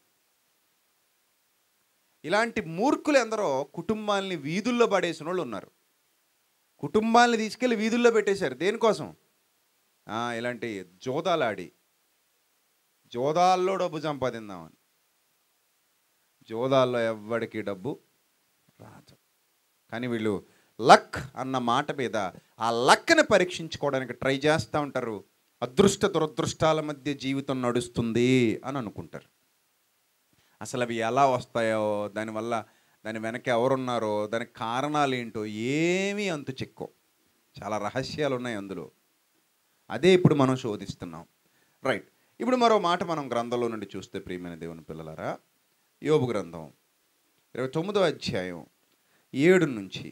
Speaker 1: ఇలాంటి మూర్ఖులు ఎందరో కుటుంబాలని వీధుల్లో పడేసిన వాళ్ళు ఉన్నారు కుటుంబాలని తీసుకెళ్ళి వీధుల్లో పెట్టేశారు దేనికోసం ఆ, ఇలాంటి జోదాలాడి జోదాల్లో డబ్బు సంపాదిందామని జోదాల్లో ఎవ్వడికి డబ్బు రాదు కానీ వీళ్ళు లక్ అన్న మాట మీద ఆ లక్ని పరీక్షించుకోవడానికి ట్రై చేస్తూ ఉంటారు అదృష్ట దురదృష్టాల మధ్య జీవితం నడుస్తుంది అని అనుకుంటారు అసలు అవి ఎలా వస్తాయో దానివల్ల దాని వెనక ఎవరున్నారో దానికి కారణాలు ఏంటో ఏమీ అంతు చిక్కో చాలా రహస్యాలు ఉన్నాయి అందులో అదే ఇప్పుడు మనం శోధిస్తున్నాం రైట్ ఇప్పుడు మరో మాట మనం గ్రంథంలో నుండి చూస్తే ప్రియమైన దేవుని పిల్లలారా యోబు గ్రంథం ఇరవై తొమ్మిదో అధ్యాయం ఏడు నుంచి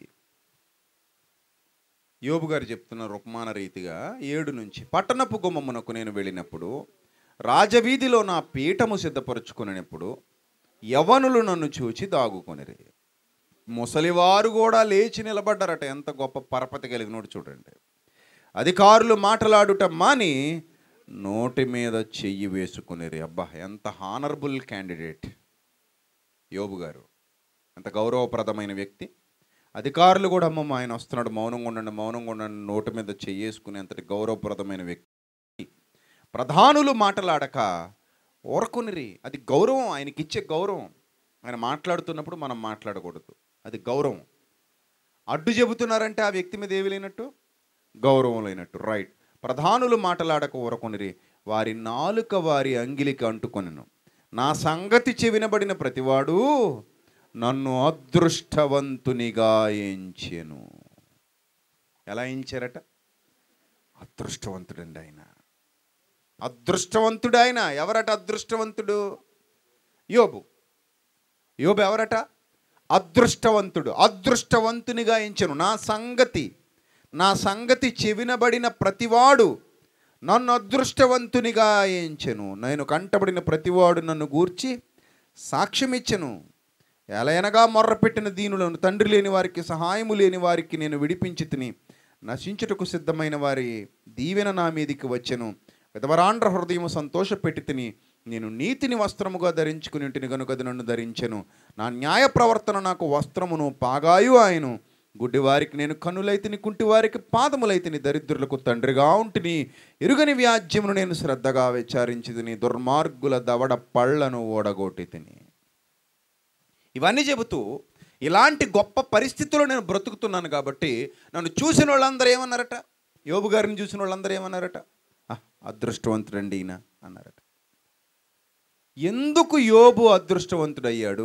Speaker 1: యోబు గారు చెప్తున్న రుక్మాన రీతిగా ఏడు నుంచి పట్టణపు గుమ్మమునకు నేను వెళ్ళినప్పుడు రాజవీధిలో నా పీఠము సిద్ధపరుచుకునేటప్పుడు యవనులు నన్ను చూచి దాగుకొనిరి ముసలివారు కూడా లేచి నిలబడ్డారట ఎంత గొప్ప పరపతి కలిగినోడు చూడండి అధికారులు మాట్లాడుట మాని నోటి మీద చెయ్యి వేసుకునేరి అబ్బా ఎంత హానరబుల్ క్యాండిడేట్ యోబు గారు ఎంత గౌరవప్రదమైన వ్యక్తి అధికారులు కూడా అమ్మమ్మ ఆయన వస్తున్నాడు మౌనంగా ఉండండి మౌనంగా ఉండండి నోటి మీద చెయ్యేసుకునే అంతటి గౌరవప్రదమైన వ్యక్తి ప్రధానులు మాటలాడక ఓరకొనిరి అది గౌరవం ఆయనకి ఇచ్చే గౌరవం ఆయన మాట్లాడుతున్నప్పుడు మనం మాట్లాడకూడదు అది గౌరవం అడ్డు చెబుతున్నారంటే ఆ వ్యక్తి మీద ఏమి లేనట్టు గౌరవం లేనట్టు రైట్ ప్రధానులు మాటలాడక ఊరకొనిరి వారి నాలుక వారి అంగిలికి అంటుకొనెను నా సంగతి చెవినబడిన ప్రతివాడు నన్ను అదృష్టవంతునిగా ఎంచెను ఎలా ఎంచారట అదృష్టవంతుడండి ఆయన అదృష్టవంతుడు ఆయన ఎవరట అదృష్టవంతుడు యోబు యోబు ఎవరట అదృష్టవంతుడు అదృష్టవంతునిగా ఎంచెను నా సంగతి నా సంగతి చెవినబడిన ప్రతివాడు నన్ను అదృష్టవంతునిగా ఎంచెను నేను కంటబడిన ప్రతివాడు నన్ను గూర్చి సాక్ష్యమిచ్చెను ఎలయనగా మొర్రపెట్టిన దీనులను తండ్రి లేని వారికి సహాయము లేని వారికి నేను విడిపించి తిని నశించుటకు సిద్ధమైన వారి దీవెన నా మీదికి వచ్చెను విధవరాండ్ర హృదయము సంతోషపెట్టి తిని నేను నీతిని వస్త్రముగా ధరించుకుని ఇంటిని గనుక అది నన్ను ధరించెను నా న్యాయ ప్రవర్తన నాకు వస్త్రమును పాగాయు ఆయను గుడ్డివారికి నేను కన్నులైతిని కుంటివారికి పాదములైతిని దరిద్రులకు తండ్రిగా ఉంటిని ఎరుగని వ్యాజ్యమును నేను శ్రద్ధగా విచారించి తిని దుర్మార్గుల దవడ పళ్ళను ఓడగొట్టి తిని ఇవన్నీ చెబుతూ ఇలాంటి గొప్ప పరిస్థితుల్లో నేను బ్రతుకుతున్నాను కాబట్టి నన్ను చూసిన వాళ్ళందరూ ఏమన్నారట యోబు గారిని చూసిన వాళ్ళందరూ ఏమన్నారట "ఆహ్, అదృష్టవంతుడండి ఈయన అన్నారట ఎందుకు యోబు అదృష్టవంతుడయ్యాడు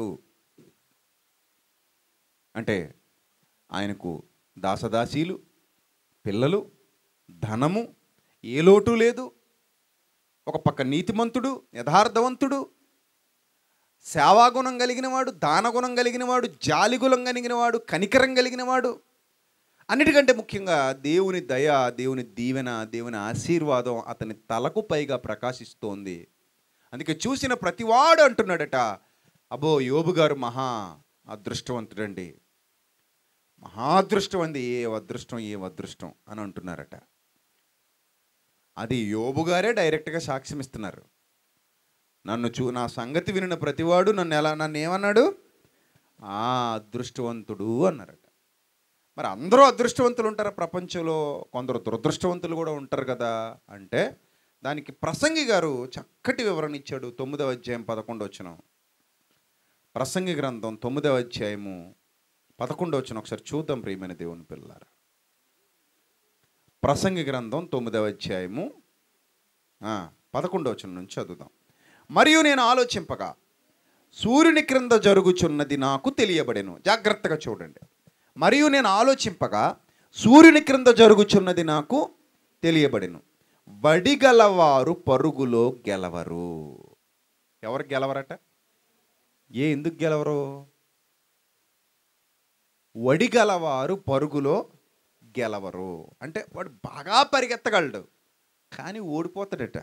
Speaker 1: అంటే ఆయనకు దాసదాసీలు పిల్లలు ధనము ఏ లోటు లేదు ఒక పక్క నీతిమంతుడు యథార్థవంతుడు సేవాగుణం కలిగినవాడు దానగుణం కలిగినవాడు జాలిగుణం కలిగినవాడు కనికరం కలిగినవాడు అన్నిటికంటే ముఖ్యంగా దేవుని దయ దేవుని దీవెన దేవుని ఆశీర్వాదం అతని తలకు పైగా ప్రకాశిస్తోంది అందుకే చూసిన ప్రతివాడు అంటున్నాడట అబ్బో యోబు గారు మహా అదృష్టవంతుడండి మహా అదృష్టం అంది ఏ అదృష్టం ఏ అదృష్టం అని అంటున్నారట అది యోబు గారే డైరెక్ట్గా సాక్ష్యం ఇస్తున్నారు నన్ను చూ నా సంగతి వినిన ప్రతివాడు నన్ను ఎలా నన్ను ఏమన్నాడు ఆ అదృష్టవంతుడు అన్నారట మరి అందరూ అదృష్టవంతులు ఉంటారా ప్రపంచంలో కొందరు దురదృష్టవంతులు కూడా ఉంటారు కదా అంటే దానికి ప్రసంగి గారు చక్కటి వివరణ ఇచ్చాడు తొమ్మిదవ అధ్యాయం పదకొండు వచ్చిన ప్రసంగి గ్రంథం తొమ్మిదవ అధ్యాయము పదకొండు వచ్చిన ఒకసారి చూద్దాం ప్రియమైన దేవుని పిల్లారా ప్రసంగి గ్రంథం తొమ్మిదవ అధ్యాయము ఆ, పదకొండవ వచనం నుంచి చదువుదాం మరియు నేను ఆలోచింపగా సూర్యుని క్రింద జరుగుచున్నది నాకు తెలియబడెను జాగ్రత్తగా చూడండి మరియు నేను ఆలోచింపగా సూర్యుని క్రింద జరుగుచున్నది నాకు తెలియబడెను వడిగలవారు పరుగులో గెలవరు ఎవరు గెలవరట ఏ ఎందుకు గెలవరు వడిగలవారు పరుగులో గెలవరు అంటే వాడు బాగా పరిగెత్తగలడు కానీ ఓడిపోతాడట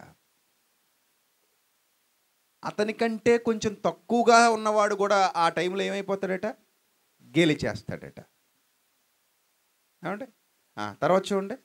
Speaker 1: అతనికంటే కొంచెం తక్కువగా ఉన్నవాడు కూడా ఆ టైంలో ఏమైపోతాడట గెలిచేస్తాడట ఏమంటే ఆ, తర్వాత చూడండి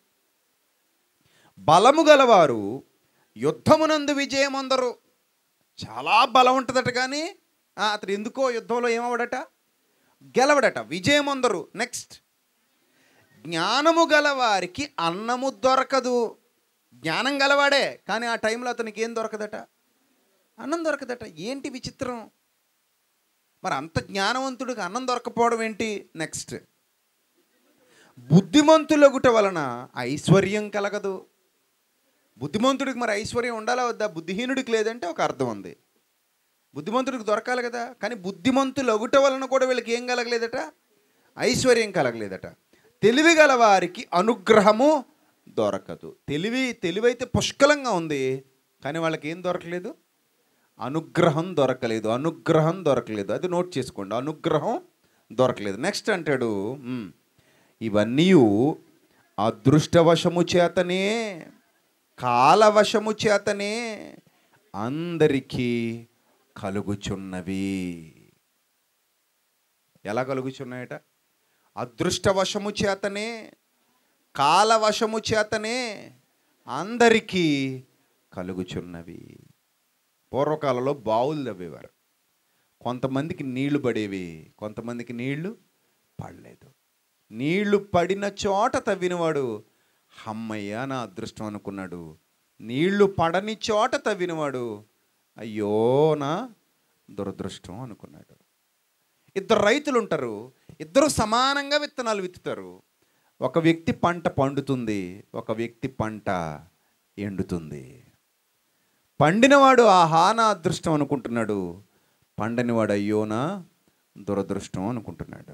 Speaker 1: బలము గలవారు యుద్ధమునందు విజయం అందరు చాలా బలం ఉంటుందట కానీ ఆ, అతడు ఎందుకో యుద్ధంలో ఏమవడట గెలవడట విజయం అందరు నెక్స్ట్ జ్ఞానము గలవారికి అన్నము దొరకదు జ్ఞానం గలవాడే కానీ ఆ టైంలో అతనికి ఏం దొరకదట అన్నం దొరకదట ఏంటి విచిత్రం మరి అంత జ్ఞానవంతుడికి అన్నం దొరకపోవడం ఏంటి నెక్స్ట్ బుద్ధిమంతులగుట వలన ఐశ్వర్యం కలగదు బుద్ధిమంతుడికి మరి ఐశ్వర్యం ఉండాలా వద్దా బుద్ధిహీనుడికి లేదంటే ఒక అర్థం ఉంది బుద్ధిమంతుడికి దొరకాలి కదా కానీ బుద్ధిమంతులు అగుట వలన కూడా వీళ్ళకి ఏం కలగలేదట ఐశ్వర్యం కలగలేదట తెలివి గల వారికి అనుగ్రహము దొరకదు తెలివి తెలివైతే పుష్కలంగా ఉంది కానీ వాళ్ళకి ఏం దొరకలేదు అనుగ్రహం దొరకలేదు అనుగ్రహం దొరకలేదు అది నోట్ చేసుకోండి అనుగ్రహం దొరకలేదు నెక్స్ట్ అంటాడు "ఉమ్, ఇవన్నీ అదృష్టవశము చేతనే కాలవశము చేతనే అందరికీ కలుగుచున్నవి ఎలా కలుగుచున్నాయట అదృష్టవశము చేతనే కాలవశము చేతనే అందరికీ కలుగుచున్నవి పూర్వకాలంలో బావులు తవ్వేవారు కొంతమందికి నీళ్లు పడేవి కొంతమందికి నీళ్లు పడలేదు నీళ్లు పడిన చోట తవ్వినవాడు అమ్మయ్య నా అదృష్టం అనుకున్నాడు నీళ్లు పడని చోట తవ్వినవాడు అయ్యో నా దురదృష్టం అనుకున్నాడు ఇద్దరు రైతులు ఉంటారు ఇద్దరు సమానంగా విత్తనాలు విత్తుతారు ఒక వ్యక్తి పంట పండుతుంది ఒక వ్యక్తి పంట ఎండుతుంది పండినవాడు ఆహా నా అదృష్టం అనుకుంటున్నాడు పండనివాడు అయ్యోనా దురదృష్టం అనుకుంటున్నాడు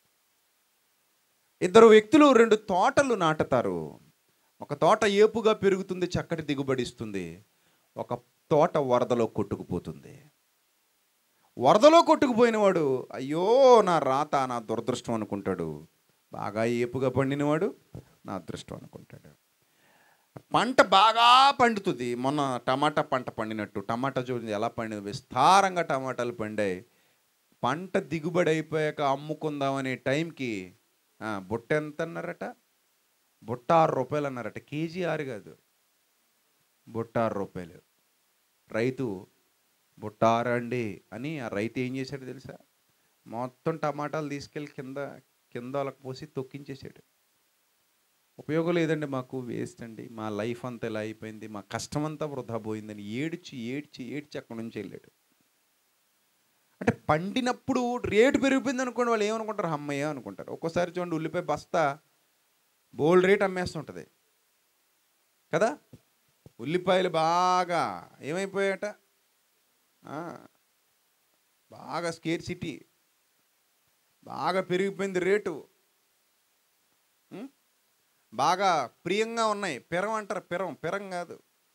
Speaker 1: ఇద్దరు వ్యక్తులు రెండు తోటలు నాటుతారు ఒక తోట ఏపుగా పెరుగుతుంది చక్కటి దిగుబడి ఇస్తుంది ఒక తోట వరదలో కొట్టుకుపోతుంది వరదలో కొట్టుకుపోయినవాడు అయ్యో నా రాత నా దురదృష్టం అనుకుంటాడు బాగా ఏపుగా పండినవాడు నా అదృష్టం అనుకుంటాడు పంట బాగా పండుతుంది మొన్న టమాటా పంట పండినట్టు టమాటా చూడండి ఎలా పండింది విస్తారంగా టమాటాలు పండాయి పంట దిగుబడి అయిపోయాక అమ్ముకుందామనే టైంకి ఆ, బుట్ట ఎంత అన్నారట బుట్ట ఆరు రూపాయలు అన్నారట కేజీ ఆరు కాదు బుట్ట ఆరు రూపాయలు రైతు బుట్ట ఆరు అండి అని ఆ రైతు ఏం చేశాడు తెలుసా మొత్తం టమాటాలు తీసుకెళ్ళి కింద కింద వాళ్ళకి పోసి తొక్కించేసాడు ఉపయోగం లేదండి మాకు వేస్ట్ అండి మా లైఫ్ అంతా ఇలా అయిపోయింది మా కష్టం అంతా వృధా పోయిందని ఏడ్చి ఏడ్చి ఏడ్చి అక్కడి నుంచి వెళ్ళాడు అంటే పండినప్పుడు రేటు పెరిగిపోయింది అనుకోండి వాళ్ళు ఏమనుకుంటారు అమ్మయ్య అనుకుంటారు ఒక్కోసారి చూడండి ఉల్లిపాయ బస్తా బోల్డ్ రేట్ అమ్మేస్తుంటుంది కదా ఉల్లిపాయలు బాగా ఏమైపోయాట ఆ, బాగా స్కేర్ సిటీ బాగా పెరిగిపోయింది రేటు ఉం? బాగా ప్రియంగా ఉన్నాయి పిరం అంటారు పిరం పిరం కాదు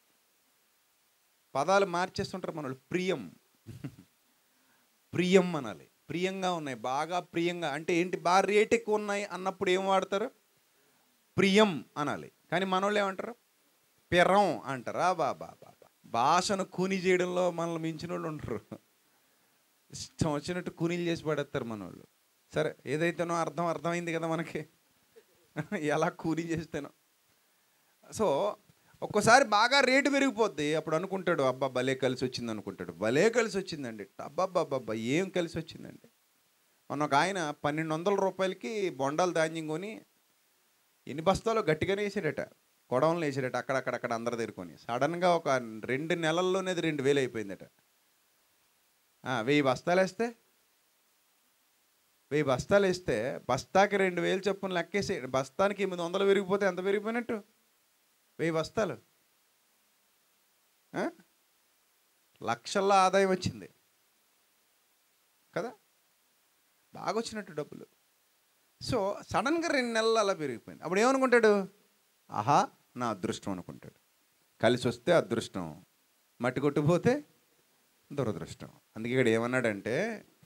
Speaker 1: పదాలు మార్చేస్తుంటారు మన వాళ్ళు. ప్రియం ప్రియం అనాలి ప్రియంగా ఉన్నాయి బాగా ప్రియంగా అంటే ఏంటి బాగా రేట్ ఎక్కువ ఉన్నాయి అన్నప్పుడు ఏం వాడతారు ప్రియం అనాలి కానీ మనోళ్ళు ఏమంటారు పిరం అంటారా బాబా బాబా భాషను కూని చేయడంలో మనల్ని మించిన వాళ్ళు ఉండరు ఇష్టం వచ్చినట్టు కూనీలు చేసి పడేస్తారు మనోళ్ళు సరే ఏదైతేనో అర్థం అర్థమైంది కదా మనకి ఎలా కూనీ చేస్తేనో సో ఒక్కోసారి బాగా రేటు పెరిగిపోద్ది అప్పుడు అనుకుంటాడు అబ్బా భలే కలిసి వచ్చింది అనుకుంటాడు భలే కలిసి వచ్చిందండి అబ్బాబ్బాబ్బా ఏం కలిసి వచ్చిందండి మొన్న ఒక ఆయన పన్నెండు వందల రూపాయలకి బొండాలు ధాన్యం కొని ఎన్ని బస్తాలో గట్టిగానే వేసాడట కొడవలు వేసాడట అక్కడక్కడక్కడ అందరి దగ్గరుకొని సడన్గా ఒక రెండు నెలల్లోనే అది రెండు వేలు అయిపోయిందట ఆ, వెయ్యి బస్తాలు వేస్తే వెయ్యి బస్తాలు వేస్తే బస్తాకి రెండు వేలు చొప్పున లెక్కేసి బస్తానికి ఎనిమిది వందలు పెరిగిపోతే ఎంత పెరిగిపోయినట్టు వెయ్యి బస్తాలు ఆ? లక్షల్లో ఆదాయం వచ్చింది కదా బాగా వచ్చినట్టు డబ్బులు సో సడన్గా రెండు నెలలు అలా పెరిగిపోయింది అప్పుడు ఏమనుకుంటాడు ఆహా నా అదృష్టం అనుకుంటాడు కలిసి వస్తే అదృష్టం మట్టి కొట్టుపోతే దురదృష్టం అందుకే ఇక్కడ ఏమన్నాడంటే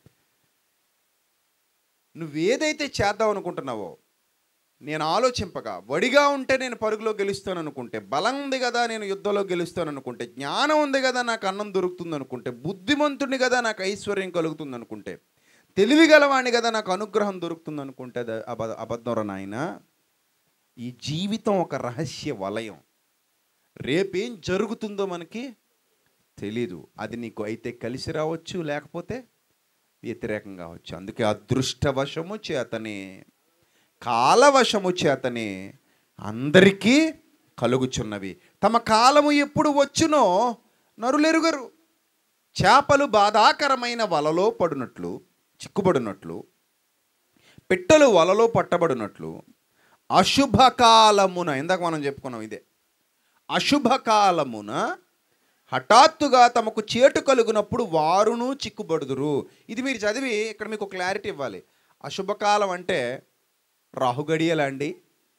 Speaker 1: నువ్వేదైతే చేద్దాం అనుకుంటున్నావో నేను ఆలోచింపగా వడిగా ఉంటే నేను పరుగులో గెలుస్తాను అనుకుంటే బలం ఉంది కదా నేను యుద్ధంలో గెలుస్తాను అనుకుంటే జ్ఞానం ఉంది కదా నాకు అన్నం దొరుకుతుంది అనుకుంటే బుద్ధిమంతుడిని కదా నాకు ఐశ్వర్యం కలుగుతుంది అనుకుంటే తెలివి గలవాణ్ణి కదా నాకు అనుగ్రహం దొరుకుతుంది అనుకుంటే అది అబ అబద్ధం నాయన ఈ జీవితం ఒక రహస్య వలయం రేపేం జరుగుతుందో మనకి తెలీదు అది నీకు అయితే కలిసి రావచ్చు లేకపోతే వ్యతిరేకం కావచ్చు అందుకే అదృష్టవశము చేతనే కాలవశము చేతనే అందరికీ కలుగుచున్నవి తమ కాలము ఎప్పుడు వచ్చునో నరులెరుగరు చేపలు బాధాకరమైన వలలో పడినట్లు చిక్కుబడినట్లు పిట్టలు వలలో పట్టబడినట్లు అశుభకాలమున ఇందాక మనం చెప్పుకున్నాం ఇదే అశుభకాలమున హఠాత్తుగా తమకు చేటు కలుగునప్పుడు వారును చిక్కుబడుదురు ఇది మీరు చదివి ఇక్కడ మీకు క్లారిటీ ఇవ్వాలి అశుభకాలం అంటే రాహుగడియలా అండి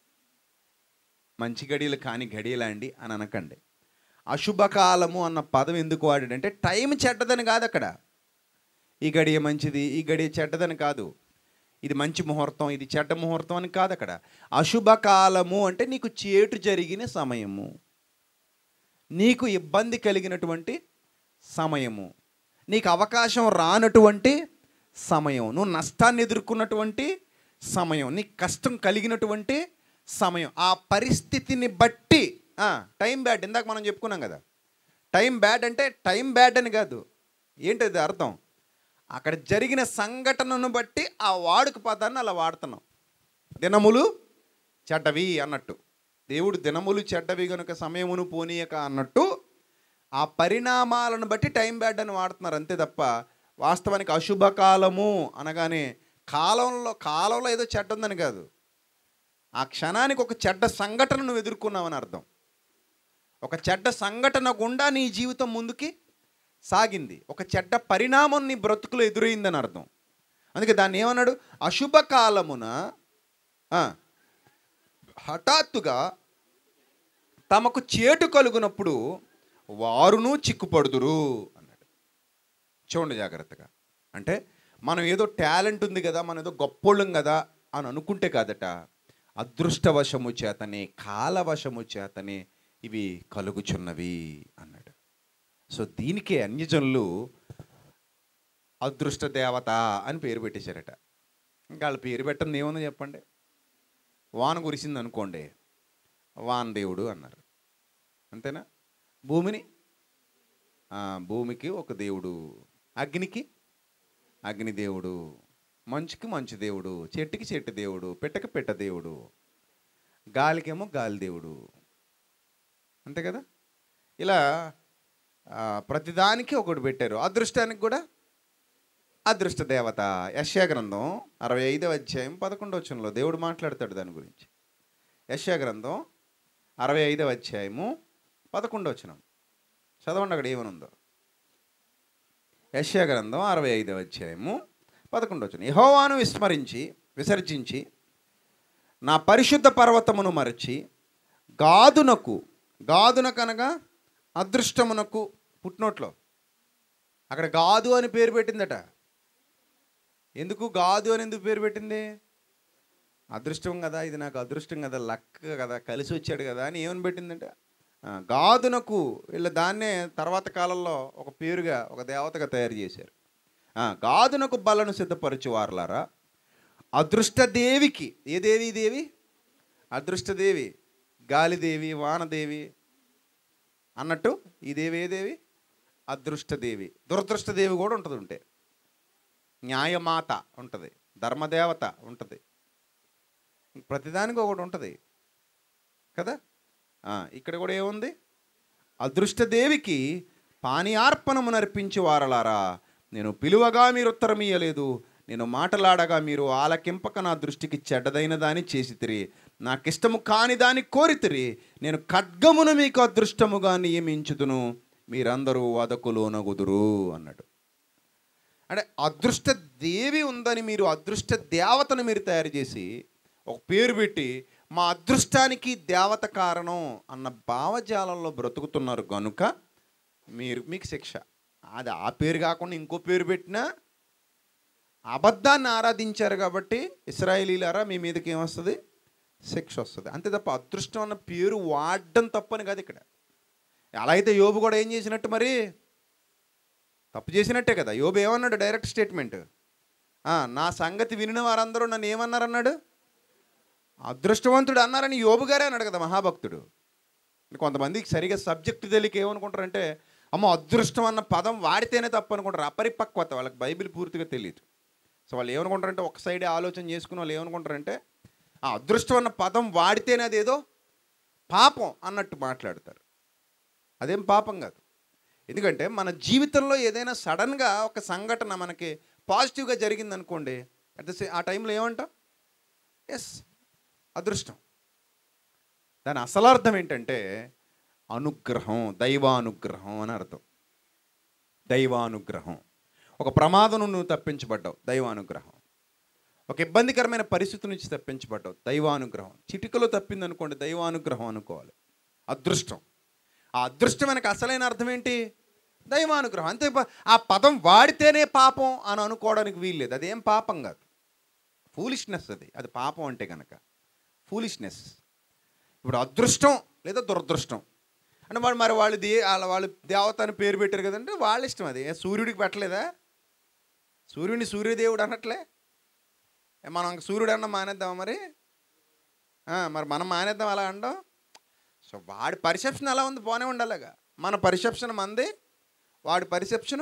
Speaker 1: మంచి గడియలు కాని గడియలా అండి అని అనకండి అశుభకాలము అన్న పదం ఎందుకు వాడాడంటే టైం చెడ్డదని కాదు అక్కడ ఈ గడియ మంచిది ఈ గడియ చెడ్డదని కాదు ఇది మంచి ముహూర్తం ఇది చెడ్డ ముహూర్తం అని కాదు అక్కడ అశుభకాలము అంటే నీకు చేటు జరిగిన సమయము నీకు ఇబ్బంది కలిగినటువంటి సమయము నీకు అవకాశం రానటువంటి సమయం నువ్వు నష్టాన్ని ఎదుర్కొన్నటువంటి సమయం నీకు కష్టం కలిగినటువంటి సమయం ఆ పరిస్థితిని బట్టి టైం బ్యాడ్ ఇందాక మనం చెప్పుకున్నాం కదా టైం బ్యాడ్ అంటే టైం బ్యాడ్ అని కాదు ఏంటది అర్థం అక్కడ జరిగిన సంఘటనను బట్టి ఆ వాడుక పదాన్ని అలా వాడుతున్నాం దినములు చెడ్డవి అన్నట్టు దేవుడు దినములు చెడ్డవి కనుక సమయమును పోనీయక అన్నట్టు ఆ పరిణామాలను బట్టి టైం బ్యాడ్ అని వాడుతున్నారు అంతే తప్ప వాస్తవానికి అశుభకాలము అనగానే కాలంలో కాలంలో ఏదో చెడ్డ ఉందని కాదు ఆ క్షణానికి ఒక చెడ్డ సంఘటన నువ్వు ఎదుర్కొన్నావని అర్థం ఒక చెడ్డ సంఘటన గుండా నీ జీవితం ముందుకి సాగింది ఒక చెడ్డ పరిణామం నీ బ్రతుకులో ఎదురైందని అర్థం అందుకే దాన్ని ఏమన్నాడు అశుభకాలమున ఆ, హఠాత్తుగా తమకు చేటు కలుగునప్పుడు వారును చిక్కుపడుదురు అన్నాడు చూడండి జాగ్రత్తగా అంటే మనం ఏదో టాలెంట్ ఉంది కదా మనం ఏదో గొప్పోళ్ళం కదా అని అనుకుంటే కాదట అదృష్టవశము చేతనే కాలవశము చేతనే ఇవి కలుగుచున్నవి అన్నాడు సో దీనికే అన్యజనులు అదృష్ట దేవత అని పేరు పెట్టేశారట ఇంకా వాళ్ళ పేరు పెట్టండి ఏముందో చెప్పండి వాన కురిసింది అనుకోండి వాన దేవుడు అన్నారు అంతేనా భూమిని ఆ, భూమికి ఒక దేవుడు అగ్నికి అగ్ని దేవుడు మంచుకి మంచు దేవుడు చెట్టుకి చెట్టు దేవుడు పెట్టకి పెట్ట దేవుడు గాలికేమో గాలి దేవుడు అంతే కదా ఇలా ఆ, ప్రతిదానికి ఒకటి పెట్టారు అదృష్టానికి కూడా అదృష్ట దేవత యశ్యా గ్రంథం అరవై ఐదవ అధ్యాయం పదకొండవ వచనంలో దేవుడు మాట్లాడతాడు దాని గురించి యశ్యా గ్రంథం అరవై ఐదవ అధ్యాయము పదకొండవ వచనం చదవండి అక్కడ ఏమనుందో యశ్యా గ్రంథం అరవై ఐదవ అధ్యాయము పదకొండవ వచనం యహోవాను విస్మరించి విసర్జించి నా పరిశుద్ధ పర్వతమును మరచి గాదునకు గాదునకు అనగా అదృష్టమునకు పుట్టినోట్లో అక్కడ గాదు అని పేరు పెట్టిందట ఎందుకు గాదు అని ఎందుకు పేరు పెట్టింది అదృష్టం కదా ఇది నాకు అదృష్టం కదా లక్ కదా కలిసి వచ్చాడు కదా అని ఏమని పెట్టిందంటే ఆ, గాదునకు వీళ్ళు దాన్నే తర్వాత కాలంలో ఒక పేరుగా ఒక దేవతగా తయారు చేశారు ఆ, గాదునకు బలను సిద్ధపరచు వారలారా అదృష్టదేవికి ఏ దేవి ఈ దేవి అదృష్టదేవి గాలిదేవి వానదేవి అన్నట్టు ఈ దేవి ఏ దేవి అదృష్టదేవి దురదృష్టదేవి కూడా ఉంటుంది ఉంటే న్యాయమాత ఉంటుంది ధర్మదేవత ఉంటుంది ప్రతిదానికి ఒకటి ఉంటుంది కదా ఆ, ఇక్కడ కూడా ఏముంది అదృష్టదేవికి పానీయార్పణము నర్పించి వారలారా నేను పిలువగా మీరు ఉత్తరం ఇయ్యలేదు నేను మాటలాడగా మీరు ఆలకింపక నా దృష్టికి చెడ్డదైన దాన్ని చేసితిరి నాకిష్టము కాని దాన్ని కోరితిరి నేను ఖడ్గమును మీకు అదృష్టముగా నియమించుదును మీరందరూ వదకులోనగుదురు అన్నాడు అంటే అదృష్ట దేవి ఉందని మీరు అదృష్ట దేవతను మీరు తయారు చేసి ఒక పేరు పెట్టి మా అదృష్టానికి దేవత కారణం అన్న భావజాలంలో బ్రతుకుతున్నారు కనుక మీరు మీకు శిక్ష అది ఆ పేరు కాకుండా ఇంకో పేరు పెట్టినా అబద్ధాన్ని ఆరాధించారు కాబట్టి ఇస్రాయేలీలారా మీ మీదకి ఏమొస్తుంది శిక్ష వస్తుంది అంతే తప్ప అదృష్టం అన్న పేరు వాడడం తప్పని కాదు ఇక్కడ అలా అయితే యోబు కూడా ఏం చేసినట్టు మరి తప్పు చేసినట్టే కదా యోబు ఏమన్నాడు డైరెక్ట్ స్టేట్మెంట్ ఆ, నా సంగతి వినిన వారందరూ నన్ను ఏమన్నారన్నాడు అదృష్టవంతుడు అన్నారని యోబు గారే అన్నాడు కదా మహాభక్తుడు కొంతమందికి సరిగా సబ్జెక్ట్ తెలియక ఏమనుకుంటారంటే అమ్మో అదృష్టం అన్న పదం వాడితేనే తప్పు అనుకుంటారు అపరిపక్వత వాళ్ళకి బైబిల్ పూర్తిగా తెలియదు సో వాళ్ళు ఏమనుకుంటారంటే ఒక సైడే ఆలోచన చేసుకుని వాళ్ళు ఏమనుకుంటారంటే ఆ అదృష్టం అన్న పదం వాడితేనే అదేదో పాపం అన్నట్టు మాట్లాడతారు అదేం పాపం కాదు ఎందుకంటే మన జీవితంలో ఏదైనా సడన్గా ఒక సంఘటన మనకి పాజిటివ్గా జరిగింది అనుకోండి అట్ ద సే ఆ టైంలో ఏమంటాం ఎస్ అదృష్టం దాని అసలార్థం ఏంటంటే అనుగ్రహం దైవానుగ్రహం అని అర్థం దైవానుగ్రహం ఒక ప్రమాదం నుండి నువ్వు తప్పించబడ్డావు దైవానుగ్రహం ఒక ఇబ్బందికరమైన పరిస్థితి నుంచి తప్పించబడ్డావు దైవానుగ్రహం చిటికలో తప్పింది అనుకోండి దైవానుగ్రహం అనుకోవాలి అదృష్టం ఆ అదృష్టం వెనక అసలైన అర్థం ఏంటి దైవానుగ్రహం అంతే ప- ఆ పదం వాడితేనే పాపం అని అనుకోవడానికి వీల్లేదు అదేం పాపం కాదు ఫూలిష్నెస్ అది అది పాపం అంటే కనుక ఫూలిష్నెస్ ఇప్పుడు అదృష్టం లేదా దురదృష్టం అంటే వాడు మరి వాళ్ళు దే వాళ్ళ వాళ్ళు దేవత అని పేరు పెట్టారు కదంటే వాళ్ళ ఇష్టం అది ఏ సూర్యుడికి పెట్టలేదా సూర్యుడిని సూర్యదేవుడు అనట్లే ఏ మనం సూర్యుడు అన్న మానేద్దామా మరి ఆ, మరి మనం మానేద్దాం అలా అండం సో వాడి పర్సెప్షన్ అలా ఉంది పోనే ఉండాలిగా మన పర్సెప్షన్ మంది వాడి పర్సెప్షన్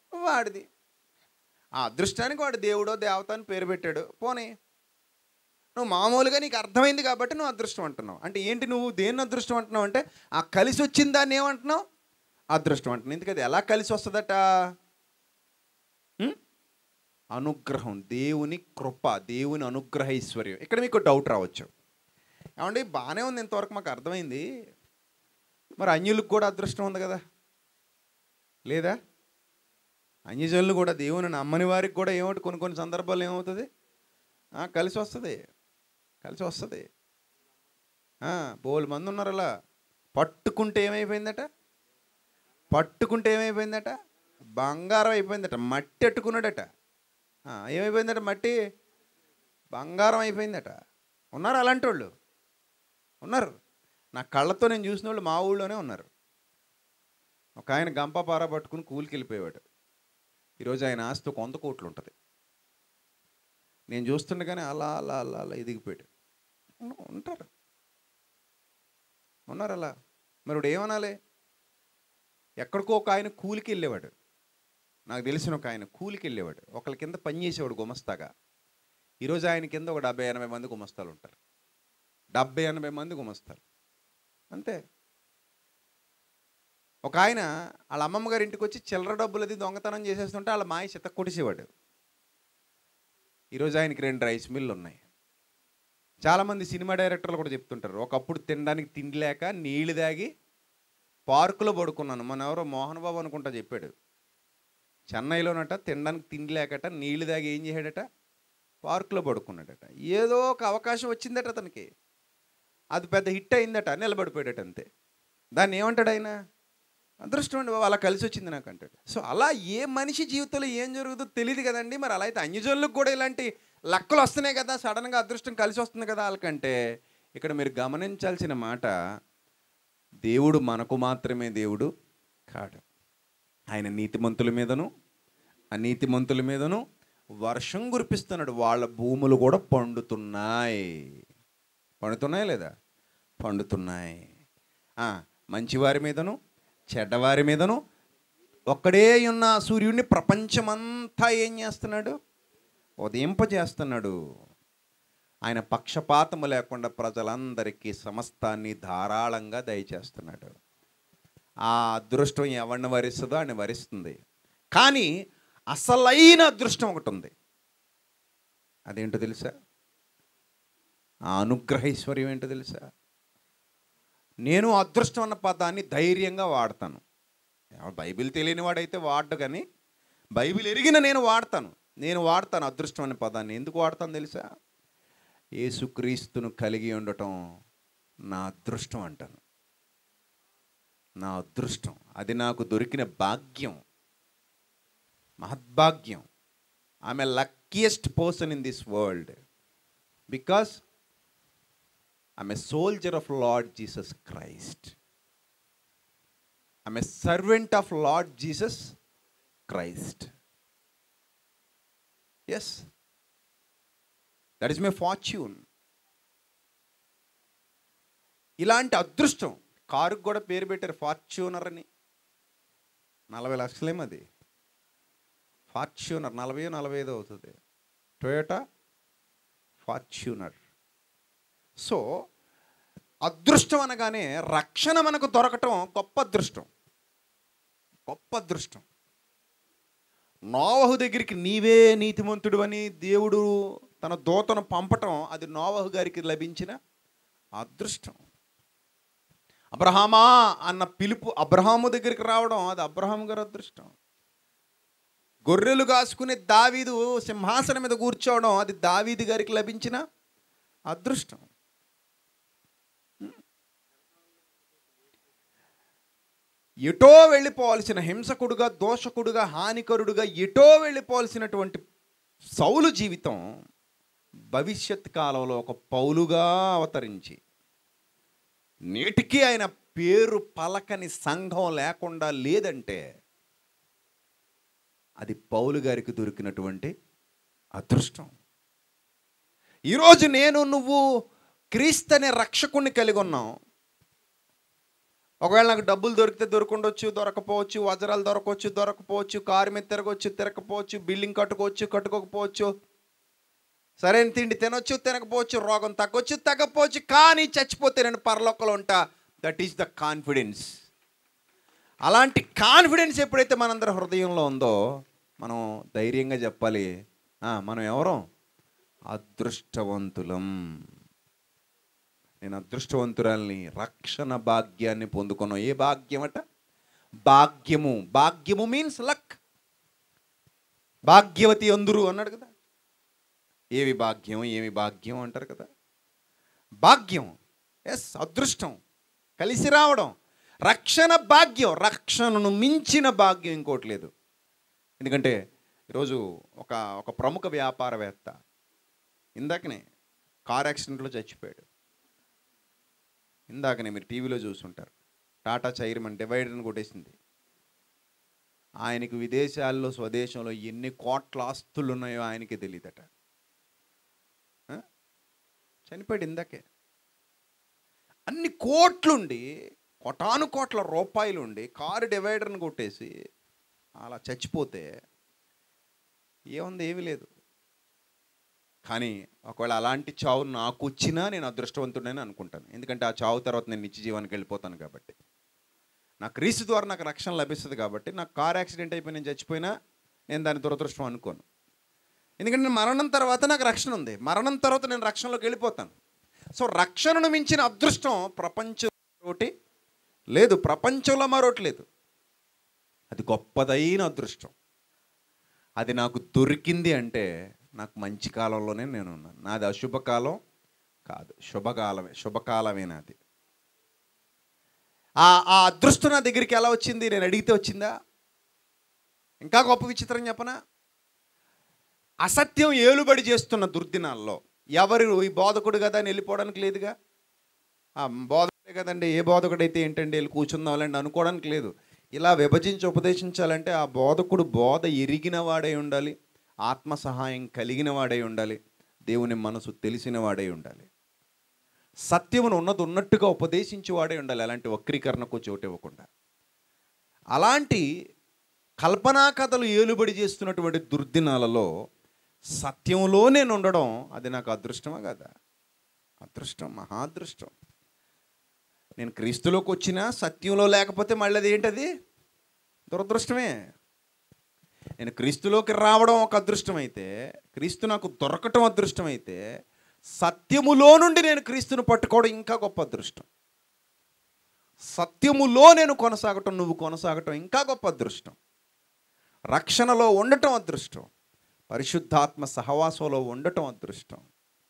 Speaker 1: వాడిది ఆ అదృష్టానికి వాడు దేవుడో దేవత అని పేరు పెట్టాడు పోనీ నువ్వు మామూలుగా నీకు అర్థమైంది కాబట్టి నువ్వు అదృష్టం అంటున్నావు అంటే ఏంటి నువ్వు దేన్ని అదృష్టం అంటున్నావు అంటే ఆ కలిసి వచ్చిన దాన్ని ఏమంటున్నావు అదృష్టం అంటున్నావు ఎందుకంటే అది ఎలా కలిసి వస్తుందట ఉం? అనుగ్రహం దేవుని కృప దేవుని అనుగ్రహ ఐశ్వర్యం ఇక్కడ మీకు డౌట్ రావచ్చు ఏమండి బాగానే ఉంది ఇంతవరకు మాకు అర్థమైంది మరి అన్యులకు కూడా అదృష్టం ఉంది కదా లేదా అన్యజనులు కూడా దేవుని నమ్మని వారికి కూడా ఏమిటి కొన్ని కొన్ని సందర్భాల్లో ఏమవుతుంది ఆ, కలిసి వస్తుంది కలిసి వస్తుంది బోలు మంది ఉన్నారు అలా పట్టుకుంటే ఏమైపోయిందట పట్టుకుంటే ఏమైపోయిందట బంగారం అయిపోయిందట మట్టి అట్టుకున్నాడట ఆ, ఏమైపోయిందట మట్టి బంగారం అయిపోయిందట ఉన్నారు అలాంటి వాళ్ళు ఉన్నారు నా కళ్ళతో నేను చూసిన వాళ్ళు మా ఊళ్ళోనే ఉన్నారు ఒక ఆయన గంప పార పట్టుకుని కూలికి వెళ్ళిపోయేవాడు ఈరోజు ఆయన ఆస్తి ఒక వంద కోట్లు ఉంటుంది నేను చూస్తుండగానే అలా అలా అలా అలా ఎదిగిపోయాడు ఉన్- ఉంటారు ఉన్నారు అలా మరి ఇప్పుడు ఏమనాలి ఎక్కడికో ఒక ఆయన కూలికి వెళ్ళేవాడు నాకు తెలిసిన ఒక ఆయన కూలికి వెళ్ళేవాడు ఒకళ్ళ కింద పని చేసేవాడు గుమస్తాగా ఈరోజు ఆయన కింద ఒక డెబ్బై ఎనభై మంది గుమస్తాలు ఉంటారు డెబ్బై ఎనభై మంది గుమస్తాలు అంతే ఒక ఆయన వాళ్ళ అమ్మమ్మ గారి ఇంటికి వచ్చి చిల్లర డబ్బులు అది దొంగతనం చేసేస్తుంటే వాళ్ళ మాయ చెత్త కొడిసేవాడు ఈరోజు ఆయనకి రెండు రైస్ మిల్లు ఉన్నాయి చాలామంది సినిమా డైరెక్టర్లు కూడా చెప్తుంటారు ఒకప్పుడు తినడానికి తిండి లేక నీళ్లు తాగి పార్కులో పడుకున్నాను మన ఎవరో మోహన్ బాబు అనుకుంటా చెప్పాడు చెన్నైలోనట తినడానికి తిండి లేకట నీళ్లు తాగి ఏం చేశాడట పార్కులో పడుకున్నాడట ఏదో ఒక అవకాశం వచ్చిందట అతనికి అది పెద్ద హిట్ అయిందట నిలబడిపోయాడట అంతే దాన్ని ఏమంటాడు ఆయన అదృష్టం అండి బాబు అలా కలిసి వచ్చింది నాకు అంటాడు సో అలా ఏ మనిషి జీవితంలో ఏం జరుగుతుందో తెలియదు కదండి మరి అలా అయితే అన్యజనులకు కూడా ఇలాంటి లక్కలు వస్తున్నాయి కదా సడన్గా అదృష్టం కలిసి వస్తుంది కదా వాళ్ళకంటే ఇక్కడ మీరు గమనించాల్సిన మాట దేవుడు మనకు మాత్రమే దేవుడు కాడు ఆయన నీతిమంతుల మీదను అనీతిమంతుల మీదను వర్షం కురిపిస్తున్నాడు వాళ్ళ భూములు కూడా పండుతున్నాయి పండుతున్నాయి లేదా పండుతున్నాయి ఆ, మంచివారి మీదను చెడ్డవారి మీదను ఒక్కడే ఉన్న సూర్యుడిని ప్రపంచమంతా ఏం చేస్తున్నాడు ఉదయింపజేస్తున్నాడు ఆయన పక్షపాతము లేకుండా ప్రజలందరికీ సమస్తాన్ని ధారాళంగా దయచేస్తున్నాడు ఆ అదృష్టం ఎవరిని వరిస్తుందో ఆయన వరిస్తుంది కానీ అసలైన అదృష్టం ఒకటి ఉంది అదేంటో తెలుసా ఆ అనుగ్రహైశ్వర్యం ఏంటో తెలుసా నేను అదృష్టం అన్న పదాన్ని ధైర్యంగా వాడతాను ఎవరు బైబిల్ తెలియని వాడైతే వాడడు కానీ బైబిల్ ఎరిగిన నేను వాడతాను నేను వాడతాను అదృష్టం అనే పదాన్ని ఎందుకు వాడతాను తెలుసా యేసుక్రీస్తును కలిగి ఉండటం నా అదృష్టం అంటాను నా అదృష్టం అది నాకు దొరికిన భాగ్యం మహద్భాగ్యం ఆమె luckiest person in this world because I'm a soldier of Lord Jesus Christ I'm a servant of Lord Jesus Christ yes that is my fortune ఇలాంటి అదృష్టం కారుకు కూడా పేరు పెట్టారు ఫార్చ్యూనర్ అని నలభై లక్షలేమో అది ఫార్చ్యూనర్ నలభై నలభై ఐదు అవుతుంది టొయోటా ఫార్చ్యూనర్ సో అదృష్టం అనగానే రక్షణ మనకు దొరకటం గొప్ప అదృష్టం గొప్ప అదృష్టం నోవహు దగ్గరికి నీవే నీతిమంతుడు అని దేవుడు తన దూతను పంపటం అది నోవహు గారికి లభించిన అదృష్టం అబ్రహామా అన్న పిలుపు అబ్రహాము దగ్గరికి రావడం అది అబ్రహాము గారి అదృష్టం గొర్రెలు కాసుకునే దావీదు సింహాసనం మీద కూర్చోవడం అది దావీదు గారికి లభించిన అదృష్టం ఎటో వెళ్ళిపోవాల్సిన హింసకుడుగా దోషకుడుగా హానికరుడుగా ఎటో వెళ్ళిపోవాల్సినటువంటి సౌలు జీవితం భవిష్యత్ కాలంలో ఒక పౌలుగా అవతరించి నేటికి ఆయన పేరు పలకని సంఘం లేకుండా లేదంటే అది పౌలు గారికి దొరికినటువంటి అదృష్టం ఈరోజు నేను నువ్వు క్రీస్తు అనే రక్షకుణ్ణి కలిగి ఉన్నాం ఒకవేళ నాకు డబ్బులు దొరికితే దొరకుండొచ్చు దొరకపోవచ్చు వజ్రాలు దొరకవచ్చు దొరకపోవచ్చు కారు మీద తిరగవచ్చు తిరగకపోవచ్చు బిల్డింగ్ కట్టుకోవచ్చు కట్టుకోకపోవచ్చు సరైన తిండి తినొచ్చు తినకపోవచ్చు రోగం తగ్గొచ్చు తగ్గకపోవచ్చు కానీ చచ్చిపోతే నేను పరలోకంలో ఉంటా దట్ ఈస్ ద కాన్ఫిడెన్స్ అలాంటి కాన్ఫిడెన్స్ ఎప్పుడైతే మనందరి హృదయంలో ఉందో మనం ధైర్యంగా చెప్పాలి "ఆ, మనం ఎవరం అదృష్టవంతులం నేను అదృష్టవంతురాల్ని రక్షణ భాగ్యాన్ని పొందుకున్నాం ఏ భాగ్యం అట భాగ్యము భాగ్యము మీన్స్ లక్ భాగ్యవతి అందరు అన్నాడు కదా ఏవి భాగ్యం ఏమి భాగ్యం అంటారు కదా భాగ్యం ఎస్ అదృష్టం కలిసి రావడం రక్షణ భాగ్యం రక్షణను మించిన భాగ్యం ఇంకోటి లేదు ఎందుకంటే ఈరోజు ఒక ఒక ప్రముఖ వ్యాపారవేత్త ఇందాకనే కార్ యాక్సిడెంట్లో చచ్చిపోయాడు ఇందాకనే మీరు టీవీలో చూసుంటారు టాటా చైర్మన్ డివైడర్ని కొట్టేసింది ఆయనకు విదేశాల్లో స్వదేశంలో ఎన్ని కోట్ల ఆస్తులు ఉన్నాయో ఆయనకే తెలియదట ఆ? చనిపోయాడు ఇందాకే అన్ని కోట్లుండి కోటాను కోట్ల రూపాయలుండి కారు డివైడర్ని కొట్టేసి అలా చచ్చిపోతే ఏముంది ఏమీ లేదు కానీ ఒకవేళ అలాంటి చావు నాకు వచ్చినా నేను అదృష్టవంతుడని అనుకుంటాను ఎందుకంటే ఆ చావు తర్వాత నేను నిత్య జీవానికి వెళ్ళిపోతాను కాబట్టి నా క్రీస్తు ద్వారా నాకు రక్షణ లభిస్తుంది కాబట్టి నాకు కార్ యాక్సిడెంట్ అయిపోయి నేను చచ్చిపోయినా నేను దాని దురదృష్టం అనుకోను ఎందుకంటే నేను మరణం తర్వాత నాకు రక్షణ ఉంది మరణం తర్వాత నేను రక్షణలోకి వెళ్ళిపోతాను సో రక్షణను మించిన అదృష్టం ప్రపంచం ఒకటి లేదు ప్రపంచంలో మరొకటి లేదు అది గొప్పదైన అదృష్టం అది నాకు దొరికింది అంటే నాకు మంచి కాలంలోనే నేను ఉన్నాను నాది అశుభకాలం కాదు శుభకాలమే శుభకాలమే నాది ఆ ఆ అదృష్టం నా దగ్గరికి ఎలా వచ్చింది నేను అడిగితే వచ్చిందా ఇంకా గొప్ప విచిత్రం చెప్పనా అసత్యం ఏలుబడి చేస్తున్న దుర్దినాల్లో ఎవరు ఈ బోధకుడు కదా అని వెళ్ళిపోవడానికి లేదుగా ఆ బోధకుడే కదండి ఏ బోధకుడైతే ఏంటండి వెళ్ళి కూర్చుందాంలేండి అనుకోవడానికి లేదు ఇలా విభజించి ఉపదేశించాలంటే ఆ బోధకుడు బోధ ఎరిగిన వాడై ఉండాలి ఆత్మ సహాయం కలిగిన వాడై ఉండాలి దేవుని మనసు తెలిసిన వాడై ఉండాలి సత్యమును ఉన్నది ఉన్నట్టుగా ఉపదేశించి వాడే ఉండాలి అలాంటి వక్రీకరణకు చోటు ఇవ్వకుండా అలాంటి కల్పనా కథలు ఏలుబడి చేస్తున్నటువంటి దుర్దినాలలో సత్యంలో నేను ఉండడం అది నాకు అదృష్టమా కదా అదృష్టం మహాదృష్టం నేను క్రీస్తులోకి వచ్చినా సత్యంలో లేకపోతే మళ్ళీ అది ఏంటది దురదృష్టమే నేను క్రీస్తులోకి రావడం ఒక అదృష్టం అయితే క్రీస్తు నాకు దొరకటం అదృష్టం అయితే సత్యములో నుండి నేను క్రీస్తును పట్టుకోవడం ఇంకా గొప్ప అదృష్టం సత్యములో నేను కొనసాగటం నువ్వు కొనసాగటం ఇంకా గొప్ప అదృష్టం రక్షణలో ఉండటం అదృష్టం పరిశుద్ధాత్మ సహవాసంలో ఉండటం అదృష్టం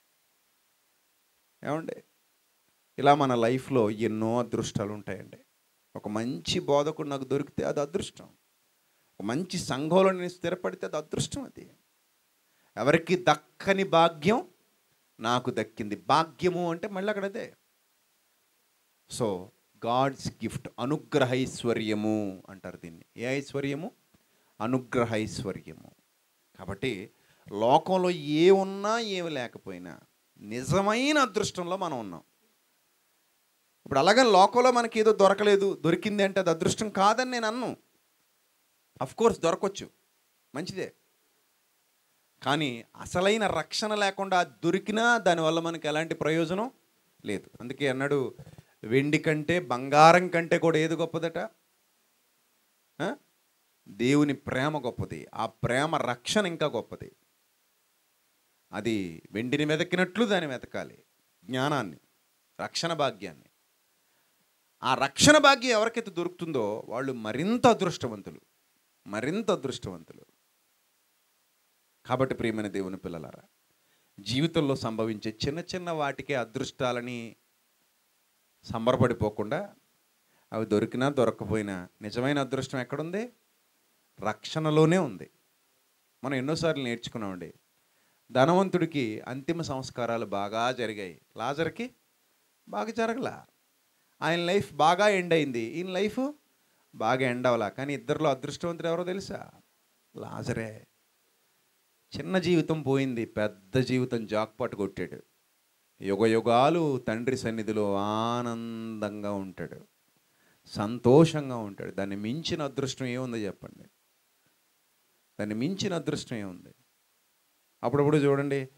Speaker 1: ఏమండి ఇలా మన లైఫ్లో ఎన్నో అదృష్టాలు ఉంటాయండి ఒక మంచి బోధకుడు నాకు దొరికితే అది అదృష్టం ఒక మంచి సంఘంలో నేను స్థిరపడితే అది అదృష్టం అది ఎవరికి దక్కని భాగ్యం నాకు దక్కింది భాగ్యము అంటే మళ్ళీ అక్కడ అదే సో గాడ్స్ గిఫ్ట్ అనుగ్రహైశ్వర్యము అంటారు దీన్ని ఏ ఐశ్వర్యము అనుగ్రహైశ్వర్యము కాబట్టి లోకంలో ఏ ఉన్నా ఏమి లేకపోయినా నిజమైన అదృష్టంలో మనం ఉన్నాం ఇప్పుడు అలాగే లోకంలో మనకి ఏదో దొరకలేదు దొరికింది అంటే అది అదృష్టం కాదని నేను అన్ను అఫ్ కోర్స్ దొరకొచ్చు మంచిదే కానీ అసలైన రక్షణ లేకుండా అది దొరికినా దానివల్ల మనకి ఎలాంటి ప్రయోజనం లేదు అందుకే అన్నాడు వెండి కంటే బంగారం కంటే కూడా ఏది గొప్పదట ఆ? దేవుని ప్రేమ గొప్పది ఆ ప్రేమ రక్షణ ఇంకా గొప్పది అది వెండిని వెతకినట్లు దాన్ని వెతకాలి జ్ఞానాన్ని రక్షణ భాగ్యాన్ని ఆ రక్షణ భాగ్యం ఎవరికైతే దొరుకుతుందో వాళ్ళు మరింత అదృష్టవంతులు మరింత అదృష్టవంతులు కాబట్టి ప్రియమైన దేవుని పిల్లలారా జీవితంలో సంభవించే చిన్న చిన్న వాటికే అదృష్టాలని సంబరపడిపోకుండా అవి దొరికినా దొరకపోయినా నిజమైన అదృష్టం ఎక్కడుంది రక్షణలోనే ఉంది మనం ఎన్నోసార్లు నేర్చుకున్నామండి ధనవంతుడికి అంతిమ సంస్కారాలు బాగా జరిగాయి లాజర్కి బాగా జరగలా ఆయన లైఫ్ బాగా ఎండ్ అయింది ఈయన లైఫ్ బాగా ఎండ్ అవ్వలా కానీ ఇద్దరిలో అదృష్టవంతుడు ఎవరో తెలుసా లాజరే చిన్న జీవితం పోయింది పెద్ద జీవితం జాక్పాట్ కొట్టాడు యుగ యుగాలు తండ్రి సన్నిధిలో ఆనందంగా ఉంటాడు సంతోషంగా ఉంటాడు దాన్ని మించిన అదృష్టం ఏముందో చెప్పండి దాన్ని మించిన అదృష్టం ఏముంది అప్పుడప్పుడు చూడండి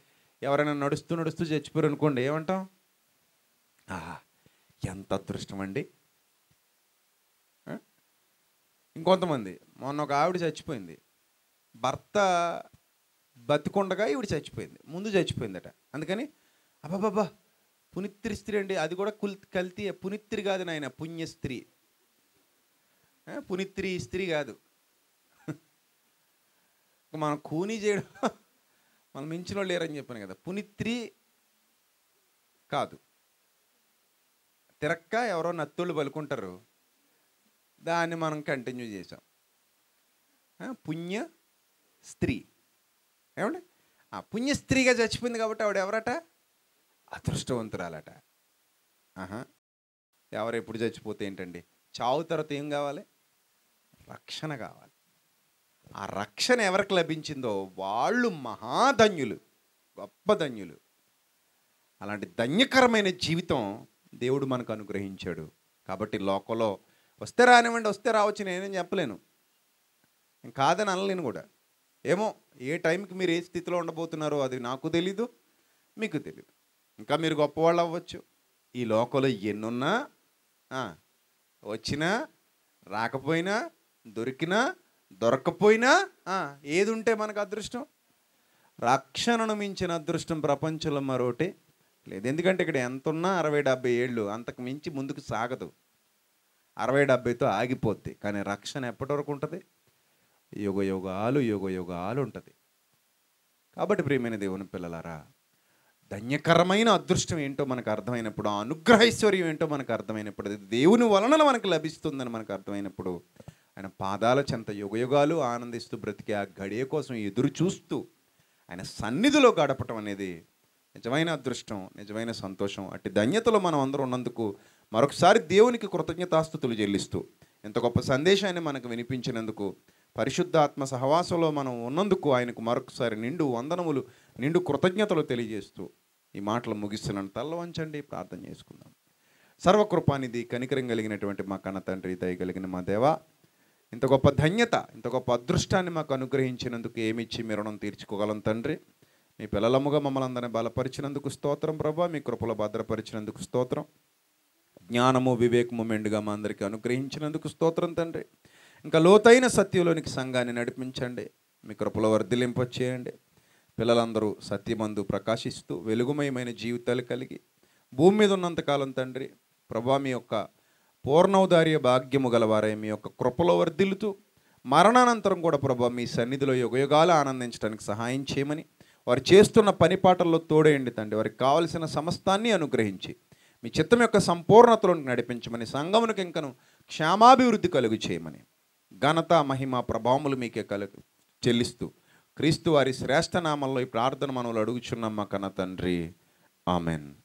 Speaker 1: ఎవరైనా నడుస్తూ నడుస్తూ చచ్చిపోయారు అనుకోండి ఏమంటాం ఆహా ఎంత అదృష్టం అండి ఆ? ఇంకొంతమంది మొన్న ఒక ఆవిడ చచ్చిపోయింది భర్త బతికుండగా ఈవిడ చచ్చిపోయింది ముందు చచ్చిపోయిందట అందుకని అబ్బాబాబా పునిత్రి స్త్రీ అండి అది కూడా కుల్ కల్తీ పునిత్రి కాదు నాయన పుణ్య స్త్రీ ఆ, పునిత్రి స్త్రీ కాదు ఇక మనం కూనీ చేయడం మనం మించిన వాళ్ళు లేరని చెప్పాను కదా పునిత్రి కాదు తిరక్క ఎవరో నత్తోళ్ళు పలుకుంటారు దాన్ని మనం కంటిన్యూ చేసాం ఆ, పుణ్య స్త్రీ ఏమండి ఆ పుణ్య స్త్రీగా చచ్చిపోయింది కాబట్టి ఆవిడ ఎవరట అదృష్టవంతురాలట ఆహా ఎవరు ఎప్పుడు చచ్చిపోతే ఏంటండి చావు తర్వాత ఏం కావాలి రక్షణ కావాలి ఆ రక్షణ ఎవరికి లభించిందో వాళ్ళు మహాధన్యులు గొప్ప ధన్యులు అలాంటి ధన్యకరమైన జీవితం దేవుడు మనకు అనుగ్రహించాడు కాబట్టి లోకంలో వస్తే రానివ్వండి వస్తే రావచ్చు నేనేం చెప్పలేను నేను కాదని అనలేను కూడా ఏమో ఏ టైంకి మీరు ఏ స్థితిలో ఉండబోతున్నారో అది నాకు తెలీదు మీకు తెలీదు ఇంకా మీరు గొప్పవాళ్ళు అవ్వచ్చు ఈ లోకంలో ఎన్నున్నా ఆ, వచ్చినా రాకపోయినా దొరికినా దొరకపోయినా ఆ, ఏది ఉంటే మనకు అదృష్టం రక్షణను మించిన అదృష్టం ప్రపంచంలో మరోటి లేదు ఎందుకంటే ఇక్కడ ఎంత ఉన్నా అరవై డెబ్బై ఏళ్ళు అంతకు మించి ముందుకు సాగదు అరవై డెబ్బైతో ఆగిపోద్ది కానీ రక్షణ ఎప్పటి వరకు ఉంటుంది యుగ యుగాలు యుగ యుగాలు ఉంటుంది కాబట్టి ప్రియమైన దేవుని పిల్లలారా ధన్యకరమైన అదృష్టం ఏంటో మనకు అర్థమైనప్పుడు ఆ అనుగ్రహైశ్వర్యం ఏంటో మనకు అర్థమైనప్పుడు అది దేవుని వలన మనకు లభిస్తుందని మనకు అర్థమైనప్పుడు ఆయన పాదాల చెంత యుగయుగాలు ఆనందిస్తూ బ్రతికే ఆ గడియ కోసం ఎదురు చూస్తూ ఆయన సన్నిధిలో గడపటం అనేది నిజమైన అదృష్టం నిజమైన సంతోషం అట్టి ధన్యతలో మనం అందరం ఉన్నందుకు మరొకసారి దేవునికి కృతజ్ఞతాస్థుతులు చెల్లిస్తూ ఇంత గొప్ప సందేశాన్ని మనకు వినిపించినందుకు పరిశుద్ధాత్మ సహవాసంలో మనం ఉన్నందుకు ఆయనకు మరొకసారి నిండు వందనములు నిండు కృతజ్ఞతలు తెలియజేస్తూ ఈ మాటలు ముగిస్తున్నాను తల్ల వంచండి ప్రార్థన చేసుకుందాం సర్వకృపానిధి కనికరం కలిగినటువంటి మా కన్న తండ్రి దయ కలిగిన మా దేవ ఇంత గొప్ప ధన్యత ఇంత గొప్ప అదృష్టాన్ని మాకు అనుగ్రహించినందుకు ఏమిచ్చి మీ రుణం తీర్చుకోగలం తండ్రి మీ పిల్లలముగా మమ్మల్ని అందరినీ బలపరిచినందుకు స్తోత్రం ప్రభా మీ కృపలో భద్రపరిచినందుకు స్తోత్రం జ్ఞానము వివేకము మెండుగా మా అందరికీ అనుగ్రహించినందుకు స్తోత్రం తండ్రి ఇంకా లోతైన సత్యంలోనికి సంఘాన్ని నడిపించండి మీ కృపలో వర్ధిలింపచేయండి పిల్లలందరూ సత్యమందు ప్రకాశిస్తూ వెలుగుమయమైన జీవితాలు కలిగి భూమి మీద ఉన్నంతకాలం తండ్రి ప్రభా మీ యొక్క పూర్ణౌదార్య భాగ్యము గలవారై మీ యొక్క కృపలో వర్ధిల్లుతూ మరణానంతరం కూడా ప్రభా మీ సన్నిధిలో యుగయుగాలు ఆనందించడానికి సహాయం చేయమని వారు చేస్తున్న పని పాటల్లో తోడేయండి తండ్రి వారికి కావలసిన సమస్తాన్ని అనుగ్రహించి మీ చిత్తం యొక్క సంపూర్ణతలో నడిపించమని సంగమునకు ఇంకను క్షేమాభివృద్ధి కలుగు చేయమని ఘనత మహిమ ప్రభావములు మీకే కలుగు చెల్లిస్తూ క్రీస్తు వారి శ్రేష్ఠ నామంలో ఈ ప్రార్థన మనవులు అడుగుచున్నాం మా కన్న తండ్రి ఆమెన్